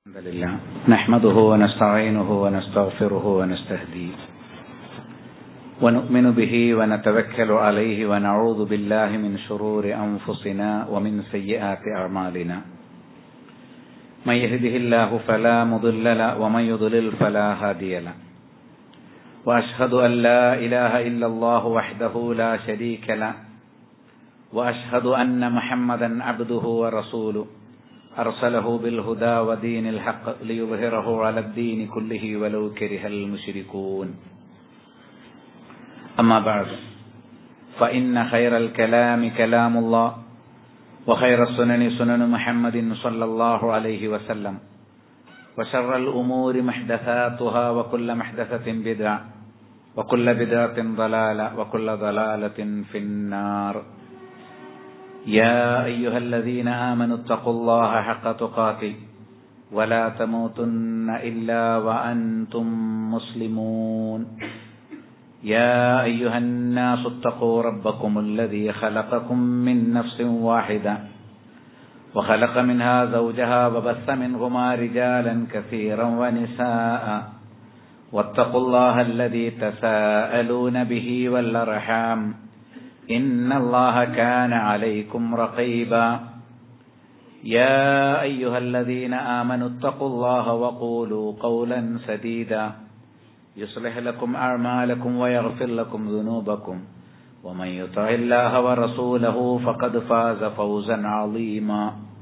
الحمد لله نحمده ونستعينه ونستغفره ونستهديه ونؤمن به ونتوكل عليه ونعوذ بالله من شرور أنفسنا ومن سيئات أعمالنا من يهده الله فلا مضل له ومن يضلل فلا هادي له وأشهد أن لا إله إلا الله وحده لا شريك له وأشهد أن محمدا عبده ورسوله أرسله بالهدى ودين الحق ليظهره على الدين كله ولو كره المشركون أما بعد فإن خير الكلام كلام الله وخير السنن سنن محمد صلى الله عليه وسلم وشر الأمور محدثاتها وكل محدثة بدعة وكل بدعة ضلالة وكل ضلالة في النار يا أيها الذين آمنوا اتقوا الله حق تقاته ولا تموتن إلا وأنتم مسلمون يا أيها الناس اتقوا ربكم الذي خلقكم من نفس واحدة وخلق منها زوجها وبث منهما رجالا كثيرا ونساء واتقوا الله الذي تساءلون به والأرحام إن الله كان عليكم رقيبا يا أيها الذين آمنوا اتقوا الله وقولوا قولا سديدا يصلح لكم أعمالكم ويغفر لكم ذنوبكم ومن يطع الله ورسوله فقد فاز فوزا عظيما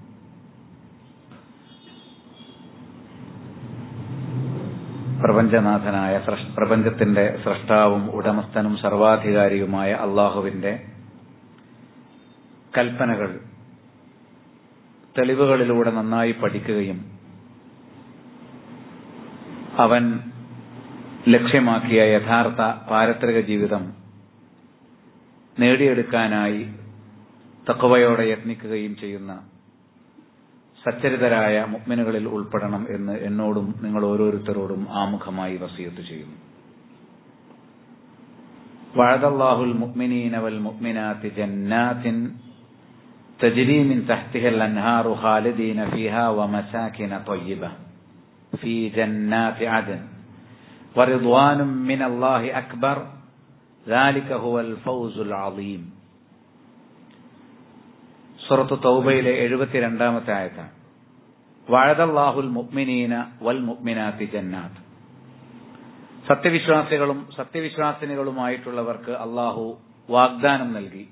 പ്രപഞ്ചനാഥനായ പ്രപഞ്ചത്തിന്റെ സൃഷ്ടാവും ഉടമസ്ഥനും സർവാധികാരിയുമായ അള്ളാഹുവിന്റെ കൽപ്പനകൾ തെളിവുകളിലൂടെ നന്നായി പഠിക്കുകയും അവൻ ലക്ഷ്യമാക്കിയ യഥാർത്ഥ പാരത്രിക ജീവിതം നേടിയെടുക്കാനായി തക്കവയോടെ യത്നിക്കുകയും ചെയ്യുന്ന സച്ചരിതരായ മുഗ്മിനുകളിൽ ഉൾപ്പെടണം എന്ന് എന്നോടും നിങ്ങൾ ഓരോരുത്തരോടും ആമുഖമായി വസിയത്ത് ചെയ്യുന്നു വഴദല്ലാഹുൽ മുഅ്മിനീന വൽ മുഅ്മിനാത്തി ജന്നാത്തിൻ تجري من تحتها الأنهار خالدين فيها ومساكن طيبة في جنات عدن ورضوان من الله أكبر ذلك هو الفوز العظيم സുറത്ത് തൗബയിലെ എഴുപത്തിരണ്ടാമത്തെ ആയത്താണ് വാഴദല്ലാഹുൽ മുഅ്മിനീന വൽ മുഅ്മിനാത്തി ജന്നാത്ത് സത്യവിശ്വാസികളും സത്യവിശ്വാസിനികളുമായിട്ടുള്ളവർക്ക് അള്ളാഹു വാഗ്ദാനം നൽകി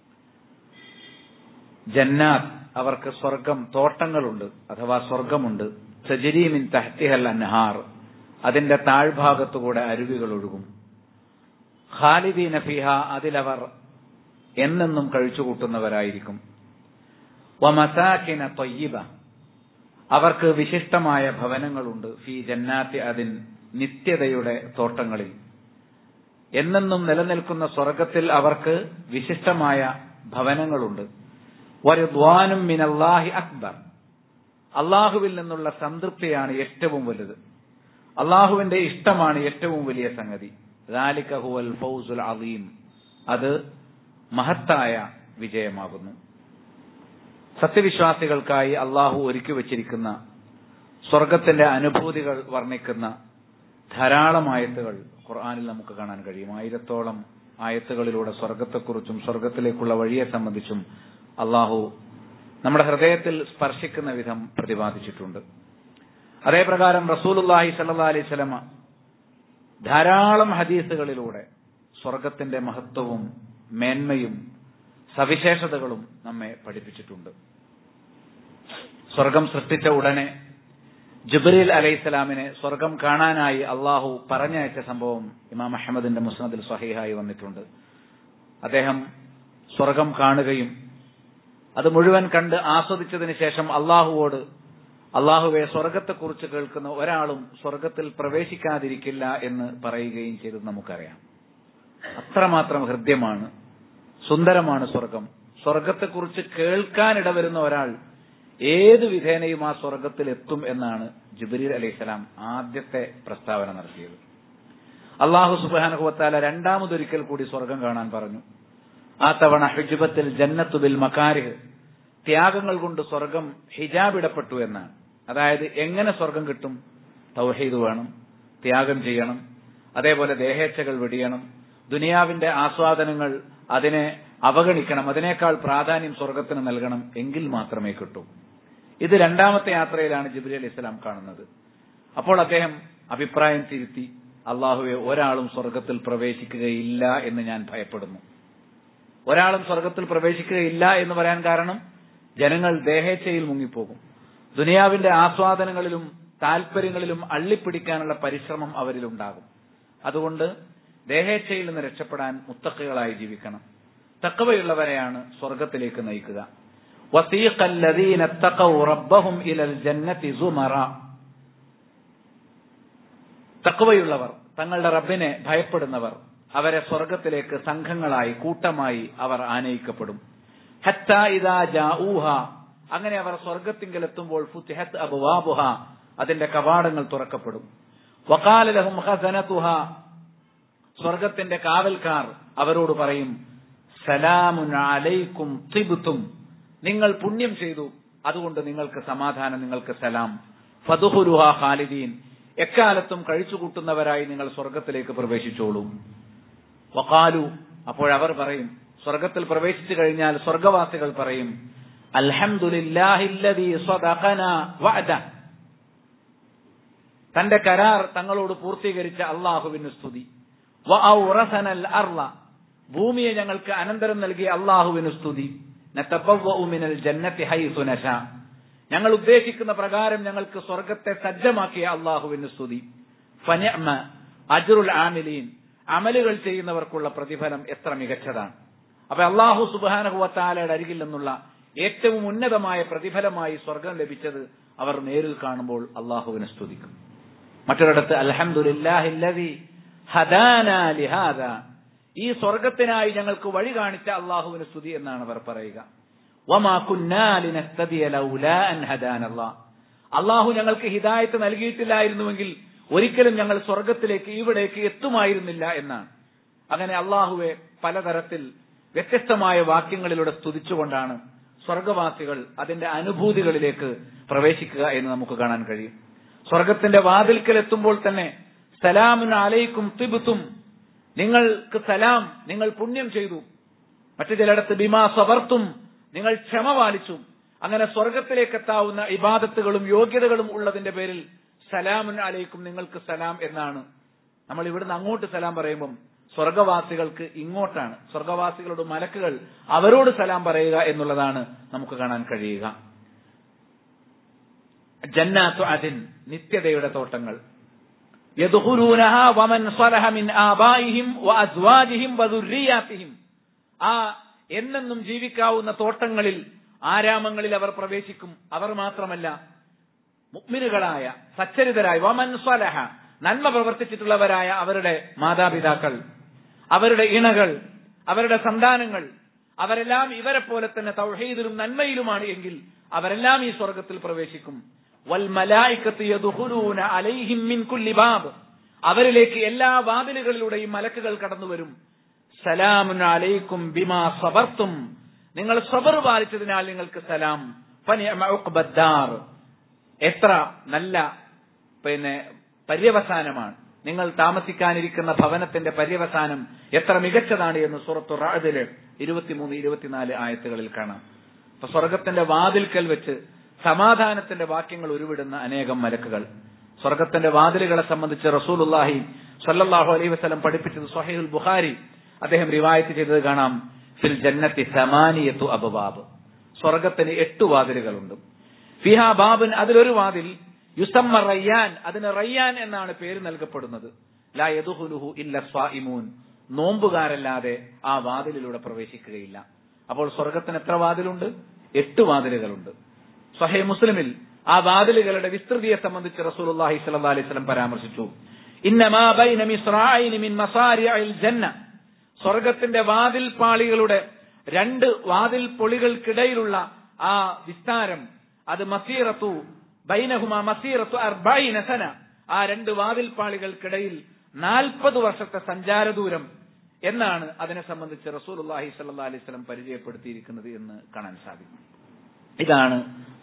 ജന്നാത്ത് അവർക്ക് സ്വർഗം തോട്ടങ്ങളുണ്ട് അഥവാ സ്വർഗമുണ്ട് സജരീമിൻ തഹ്തിഹൽ അൻഹാർ അതിന്റെ താഴ്ഭാഗത്തുകൂടെ അരുവികൾ ഒഴുകും ഖാലിദീന ഫിഹ അതിലവർ എന്നെന്നും കഴിച്ചുകൂട്ടുന്നവരായിരിക്കും വമസാക്കിന തൊയ്യിബ അവർക്ക് വിശിഷ്ടമായ ഭവനങ്ങളുണ്ട് ഫി ജന്നാത്തി അതിൻ നിത്യതയുടെ തോട്ടങ്ങളിൽ എന്നെന്നും നിലനിൽക്കുന്ന സ്വർഗത്തിൽ അവർക്ക് വിശിഷ്ടമായ ഭവനങ്ങളുണ്ട് വരുദ്വാനും മിനല്ലാഹി അക്ബർ അള്ളാഹുവിൽ നിന്നുള്ള സംതൃപ്തിയാണ് ഏറ്റവും വലുത് അള്ളാഹുവിന്റെ ഇഷ്ടമാണ് ഏറ്റവും വലിയ സംഗതി ഹുവൽ ഫൗസുൽ അലീം അത് മഹത്തായ വിജയമാകുന്നു സത്യവിശ്വാസികൾക്കായി അള്ളാഹു ഒരുക്കി വച്ചിരിക്കുന്ന സ്വർഗത്തിന്റെ അനുഭൂതികൾ വർണ്ണിക്കുന്ന ധാരാളം ആയത്തുകൾ ഖുർആാനിൽ നമുക്ക് കാണാൻ കഴിയും ആയിരത്തോളം ആയത്തുകളിലൂടെ സ്വർഗത്തെക്കുറിച്ചും സ്വർഗത്തിലേക്കുള്ള വഴിയെ സംബന്ധിച്ചും അള്ളാഹു നമ്മുടെ ഹൃദയത്തിൽ സ്പർശിക്കുന്ന വിധം പ്രതിപാദിച്ചിട്ടുണ്ട് അതേപ്രകാരം റസൂലുല്ലാഹി സല്ലാ അലൈഹി സ്വലമ ധാരാളം ഹദീസുകളിലൂടെ സ്വർഗത്തിന്റെ മഹത്വവും മേന്മയും സവിശേഷതകളും നമ്മെ പഠിപ്പിച്ചിട്ടുണ്ട് സ്വർഗം സൃഷ്ടിച്ച ഉടനെ ജുബരീൽ അലൈഹിസ്സലാമിനെ സ്വർഗം കാണാനായി അള്ളാഹു പറഞ്ഞയച്ച സംഭവം ഇമാം അഹമ്മദിന്റെ മുസ്നദിൽ സഹീഹായി വന്നിട്ടുണ്ട് അദ്ദേഹം സ്വർഗം കാണുകയും അത് മുഴുവൻ കണ്ട് ആസ്വദിച്ചതിന് ശേഷം അള്ളാഹുവോട് അള്ളാഹുവെ സ്വർഗത്തെക്കുറിച്ച് കേൾക്കുന്ന ഒരാളും സ്വർഗത്തിൽ പ്രവേശിക്കാതിരിക്കില്ല എന്ന് പറയുകയും ചെയ്തത് നമുക്കറിയാം അത്രമാത്രം ഹൃദ്യമാണ് സുന്ദരമാണ് സ്വർഗം സ്വർഗത്തെക്കുറിച്ച് കേൾക്കാനിടവരുന്ന ഒരാൾ ഏത് വിധേനയും ആ സ്വർഗത്തിൽ എത്തും എന്നാണ് ജുബരീൽ അലൈഹിസ്സലാം ആദ്യത്തെ പ്രസ്താവന നടത്തിയത് അള്ളാഹു സുബാനുഭവത്താല രണ്ടാമതൊരിക്കൽ കൂടി സ്വർഗം കാണാൻ പറഞ്ഞു ആ തവണ ഹിജുബത്തിൽ ജന്നത്തുബിൽ മക്കാരിഹ് ത്യാഗങ്ങൾ കൊണ്ട് സ്വർഗം ഹിജാബിടപ്പെട്ടു എന്നാണ് അതായത് എങ്ങനെ സ്വർഗം കിട്ടും തൗഹീദ് വേണം ത്യാഗം ചെയ്യണം അതേപോലെ ദേഹേച്ഛകൾ വെടിയണം ദുനിയാവിന്റെ ആസ്വാദനങ്ങൾ അതിനെ അവഗണിക്കണം അതിനേക്കാൾ പ്രാധാന്യം സ്വർഗത്തിന് നൽകണം എങ്കിൽ മാത്രമേ കിട്ടൂ ഇത് രണ്ടാമത്തെ യാത്രയിലാണ് ജിബ്രി അലി ഇസ്ലാം കാണുന്നത് അപ്പോൾ അദ്ദേഹം അഭിപ്രായം തിരുത്തി അള്ളാഹുവെ ഒരാളും സ്വർഗത്തിൽ പ്രവേശിക്കുകയില്ല എന്ന് ഞാൻ ഭയപ്പെടുന്നു ഒരാളും സ്വർഗത്തിൽ പ്രവേശിക്കുകയില്ല എന്ന് പറയാൻ കാരണം ജനങ്ങൾ ദേഹേച്ഛയിൽ മുങ്ങിപ്പോകും ദുനിയാവിന്റെ ആസ്വാദനങ്ങളിലും താല്പര്യങ്ങളിലും അള്ളിപ്പിടിക്കാനുള്ള പരിശ്രമം അവരിലുണ്ടാകും അതുകൊണ്ട് ദേഹേച്ഛയിൽ നിന്ന് രക്ഷപ്പെടാൻ മുത്തക്കകളായി ജീവിക്കണം തക്കവയുള്ളവരെയാണ് സ്വർഗത്തിലേക്ക് നയിക്കുക وسيق الذين اتقوا ربهم إلى الجنة زمرا തക്കവയുള്ളവർ തങ്ങളുടെ റബ്ബിനെ ഭയപ്പെടുന്നവർ അവരെ സ്വർഗത്തിലേക്ക് സംഘങ്ങളായി കൂട്ടമായി അവർ ആനയിക്കപ്പെടും ഹത്ത ഇദാ ജാഊഹ അങ്ങനെ അവർ സ്വർഗത്തിങ്കൽ എത്തുമ്പോൾ ഫുത്തിഹത്ത് അബുവാബുഹ അതിന്റെ കവാടങ്ങൾ തുറക്കപ്പെടും വക്കാല ലഹും ഹസനതുഹ സ്വർഗത്തിന്റെ കാവൽക്കാർ അവരോട് പറയും സലാമുൻ അലൈക്കും തിബുത്തും നിങ്ങൾ പുണ്യം ചെയ്തു അതുകൊണ്ട് നിങ്ങൾക്ക് സമാധാനം നിങ്ങൾക്ക് സലാം ഫതുഹുരുഹ ഖാലിദീൻ എക്കാലത്തും കഴിച്ചുകൂട്ടുന്നവരായി നിങ്ങൾ സ്വർഗത്തിലേക്ക് പ്രവേശിച്ചോളൂ വക്കാലു അപ്പോഴവർ പറയും സ്വർഗത്തിൽ പ്രവേശിച്ചു കഴിഞ്ഞാൽ സ്വർഗവാസികൾ പറയും അൽഹംദുലില്ലാഹില്ലദീ സ്വദഖനാ വഅദ തന്റെ കരാർ തങ്ങളോട് പൂർത്തീകരിച്ച അള്ളാഹുവിന് സ്തുതി വഔറസനൽ അർള ഭൂമിയെ ഞങ്ങൾക്ക് അനന്തരം നൽകിയ അള്ളാഹുവിന് സ്തുതി നതബവ്വഉ മിനൽ ജന്നത്തി ഹൈസു നശാ ഞങ്ങൾ ഉദ്ദേശിക്കുന്ന പ്രകാരം ഞങ്ങൾക്ക് സ്വർഗത്തെ സജ്ജമാക്കിയ അള്ളാഹുവിന് സ്തുതി ഫനിഅമ അജ്റുൽ ആമിലീൻ അമലുകൾ ചെയ്യുന്നവർക്കുള്ള പ്രതിഫലം എത്ര മികച്ചതാണ് അപ്പൊ അള്ളാഹു സുബാനഹുവത്താലയുടെ അരികിൽ നിന്നുള്ള ഏറ്റവും ഉന്നതമായ പ്രതിഫലമായി സ്വർഗം ലഭിച്ചത് അവർ നേരിൽ കാണുമ്പോൾ അള്ളാഹുവിനെ സ്തുതിക്കും മറ്റൊരിടത്ത് അൽഹംദുലില്ലാഹില്ലദി ഹദാന ലിഹാദ ഈ സ്വർഗത്തിനായി ഞങ്ങൾക്ക് വഴി കാണിച്ച അള്ളാഹുവിന് സ്തുതി എന്നാണ് അവർ പറയുക വമാ കുന്നാ ലിനഹ്തദിയ ലൗലാ അൻ ഹദാനല്ലാഹ് അള്ളാഹു ഞങ്ങൾക്ക് ഹിദായത്ത് നൽകിയിട്ടില്ലായിരുന്നുവെങ്കിൽ ഒരിക്കലും ഞങ്ങൾ സ്വർഗത്തിലേക്ക് ഇവിടേക്ക് എത്തുമായിരുന്നില്ല എന്നാണ് അങ്ങനെ അള്ളാഹുവെ പലതരത്തിൽ വ്യത്യസ്തമായ വാക്യങ്ങളിലൂടെ സ്തുതിച്ചുകൊണ്ടാണ് സ്വർഗവാസികൾ അതിന്റെ അനുഭൂതികളിലേക്ക് പ്രവേശിക്കുക എന്ന് നമുക്ക് കാണാൻ കഴിയും സ്വർഗത്തിന്റെ വാതിൽക്കൽ എത്തുമ്പോൾ തന്നെ സലാമുൻ അലൈക്കും തിബുത്തും നിങ്ങൾക്ക് സലാം നിങ്ങൾ പുണ്യം ചെയ്തു മറ്റു ചിലയിടത്ത് ബിമാ സവർത്തും നിങ്ങൾ ക്ഷമ പാലിച്ചു അങ്ങനെ സ്വർഗത്തിലേക്ക് എത്താവുന്ന ഇബാദത്തുകളും യോഗ്യതകളും ഉള്ളതിന്റെ പേരിൽ സലാമുൻ അലൈക്കും നിങ്ങൾക്ക് സലാം എന്നാണ് നമ്മൾ ഇവിടുന്ന് അങ്ങോട്ട് സലാം പറയുമ്പം സ്വർഗവാസികൾക്ക് ഇങ്ങോട്ടാണ് സ്വർഗവാസികളോട് മലക്കുകൾ അവരോട് സലാം പറയുക എന്നുള്ളതാണ് നമുക്ക് കാണാൻ കഴിയുക ജന്നാത്തു അതിൻ നിത്യതയുടെ തോട്ടങ്ങൾ യദ്ഖുലൂനഹാ വമൻ സ്വലഹ മിൻ ആബായിഹിം വഅസ്വാജിഹിം വദുർരിയാത്തിഹിം ആ എന്നെന്നും ജീവിക്കാവുന്ന തോട്ടങ്ങളിൽ ആരാമങ്ങളിൽ അവർ പ്രവേശിക്കും അവർ മാത്രമല്ല മുഗ്മിനുകളായ സച്ചരിതരായ വമൻ സ്വലഹ നന്മ പ്രവർത്തിച്ചിട്ടുള്ളവരായ അവരുടെ മാതാപിതാക്കൾ അവരുടെ ഇണകൾ അവരുടെ സന്താനങ്ങൾ അവരെല്ലാം ഇവരെ പോലെ തന്നെ തൗഹീദിലും നന്മയിലുമാണ് എങ്കിൽ അവരെല്ലാം ഈ സ്വർഗത്തിൽ പ്രവേശിക്കും വൽ മലായിക്കത്ത് യദ്ഖുലൂന അലൈഹിം മിൻ കുല്ലി ബാബ് അവരിലേക്ക് എല്ലാ വാതിലുകളിലൂടെയും മലക്കുകൾ കടന്നു വരും സലാമുൻ അലൈക്കും ബിമാ സബർത്തും നിങ്ങൾ സബർ പാലിച്ചതിനാൽ നിങ്ങൾക്ക് സലാം ഫനിഅമ ഉഖ്ബദ്ദാർ എത്ര നല്ല പിന്നെ പര്യവസാനമാണ് നിങ്ങൾ താമസിക്കാനിരിക്കുന്ന ഭവനത്തിന്റെ പര്യവസാനം എത്ര മികച്ചതാണ് എന്ന് സുറത്തു റാദില് ഇരുപത്തിമൂന്ന് ഇരുപത്തിനാല് ആയത്തുകളിൽ കാണാം അപ്പൊ സ്വർഗത്തിന്റെ വാതിൽക്കൽ വെച്ച് സമാധാനത്തിന്റെ വാക്യങ്ങൾ ഉരുവിടുന്ന അനേകം മലക്കുകൾ സ്വർഗത്തിന്റെ വാതിലുകളെ സംബന്ധിച്ച് റസൂലുല്ലാഹി സല്ലല്ലാഹു അലൈഹി വസല്ലം പഠിപ്പിച്ചത് സ്വഹീഹുൽ ബുഖാരി അദ്ദേഹം റിവായത്ത് ചെയ്തത് കാണാം ഫിൽ ജന്നത്തി സമാനിയത്തു അബുബാബ് സ്വർഗത്തിന് എട്ട് വാതിലുകളുണ്ട് ഫിഹ ബാബുൻ അതിലൊരു വാതിൽ യുസമ്മ റയ്യാൻ അതിന് റയ്യാൻ എന്നാണ് പേര് നൽകപ്പെടുന്നത് ലാ യദുഹുലുഹു ഇല്ല സ്വാഇമൂൻ നോമ്പുകാരല്ലാതെ ആ വാതിലിലൂടെ പ്രവേശിക്കുകയില്ല അപ്പോൾ സ്വർഗത്തിന് എത്ര വാതിലുണ്ട് എട്ട് വാതിലുകളുണ്ട് സഹേ മുസ്ലിമിൽ ആ വാതിലുകളുടെ വിസ്തൃതിയെ സംബന്ധിച്ച് റസൂലുള്ളാഹി സ്വല്ലല്ലാഹി അലൈഹി വസല്ലം പരാമർശിച്ചു ഇന്നമാ ബൈന മിസ്റായിനി മിൻ മസാരിഇൽ ജന്ന സ്വർഗത്തിന്റെ വാതിൽ പാളികളുടെ രണ്ട് വാതിൽ പൊളികൾക്കിടയിലുള്ള ആ വിസ്താരം അത് മസീറത്തു ബൈനഹുമ മസീറത്തു അർബൈന സന ആ രണ്ട് വാതിൽ പാളികൾക്കിടയിൽ നാൽപ്പത് വർഷത്തെ സഞ്ചാര ദൂരം എന്നാണ് അതിനെ സംബന്ധിച്ച് റസൂലുള്ളാഹി സ്വല്ലല്ലാഹി അലൈഹി വസല്ലം പരിചയപ്പെടുത്തിയിരിക്കുന്നത് എന്ന് കാണാൻ സാധിക്കും ഇതാണ്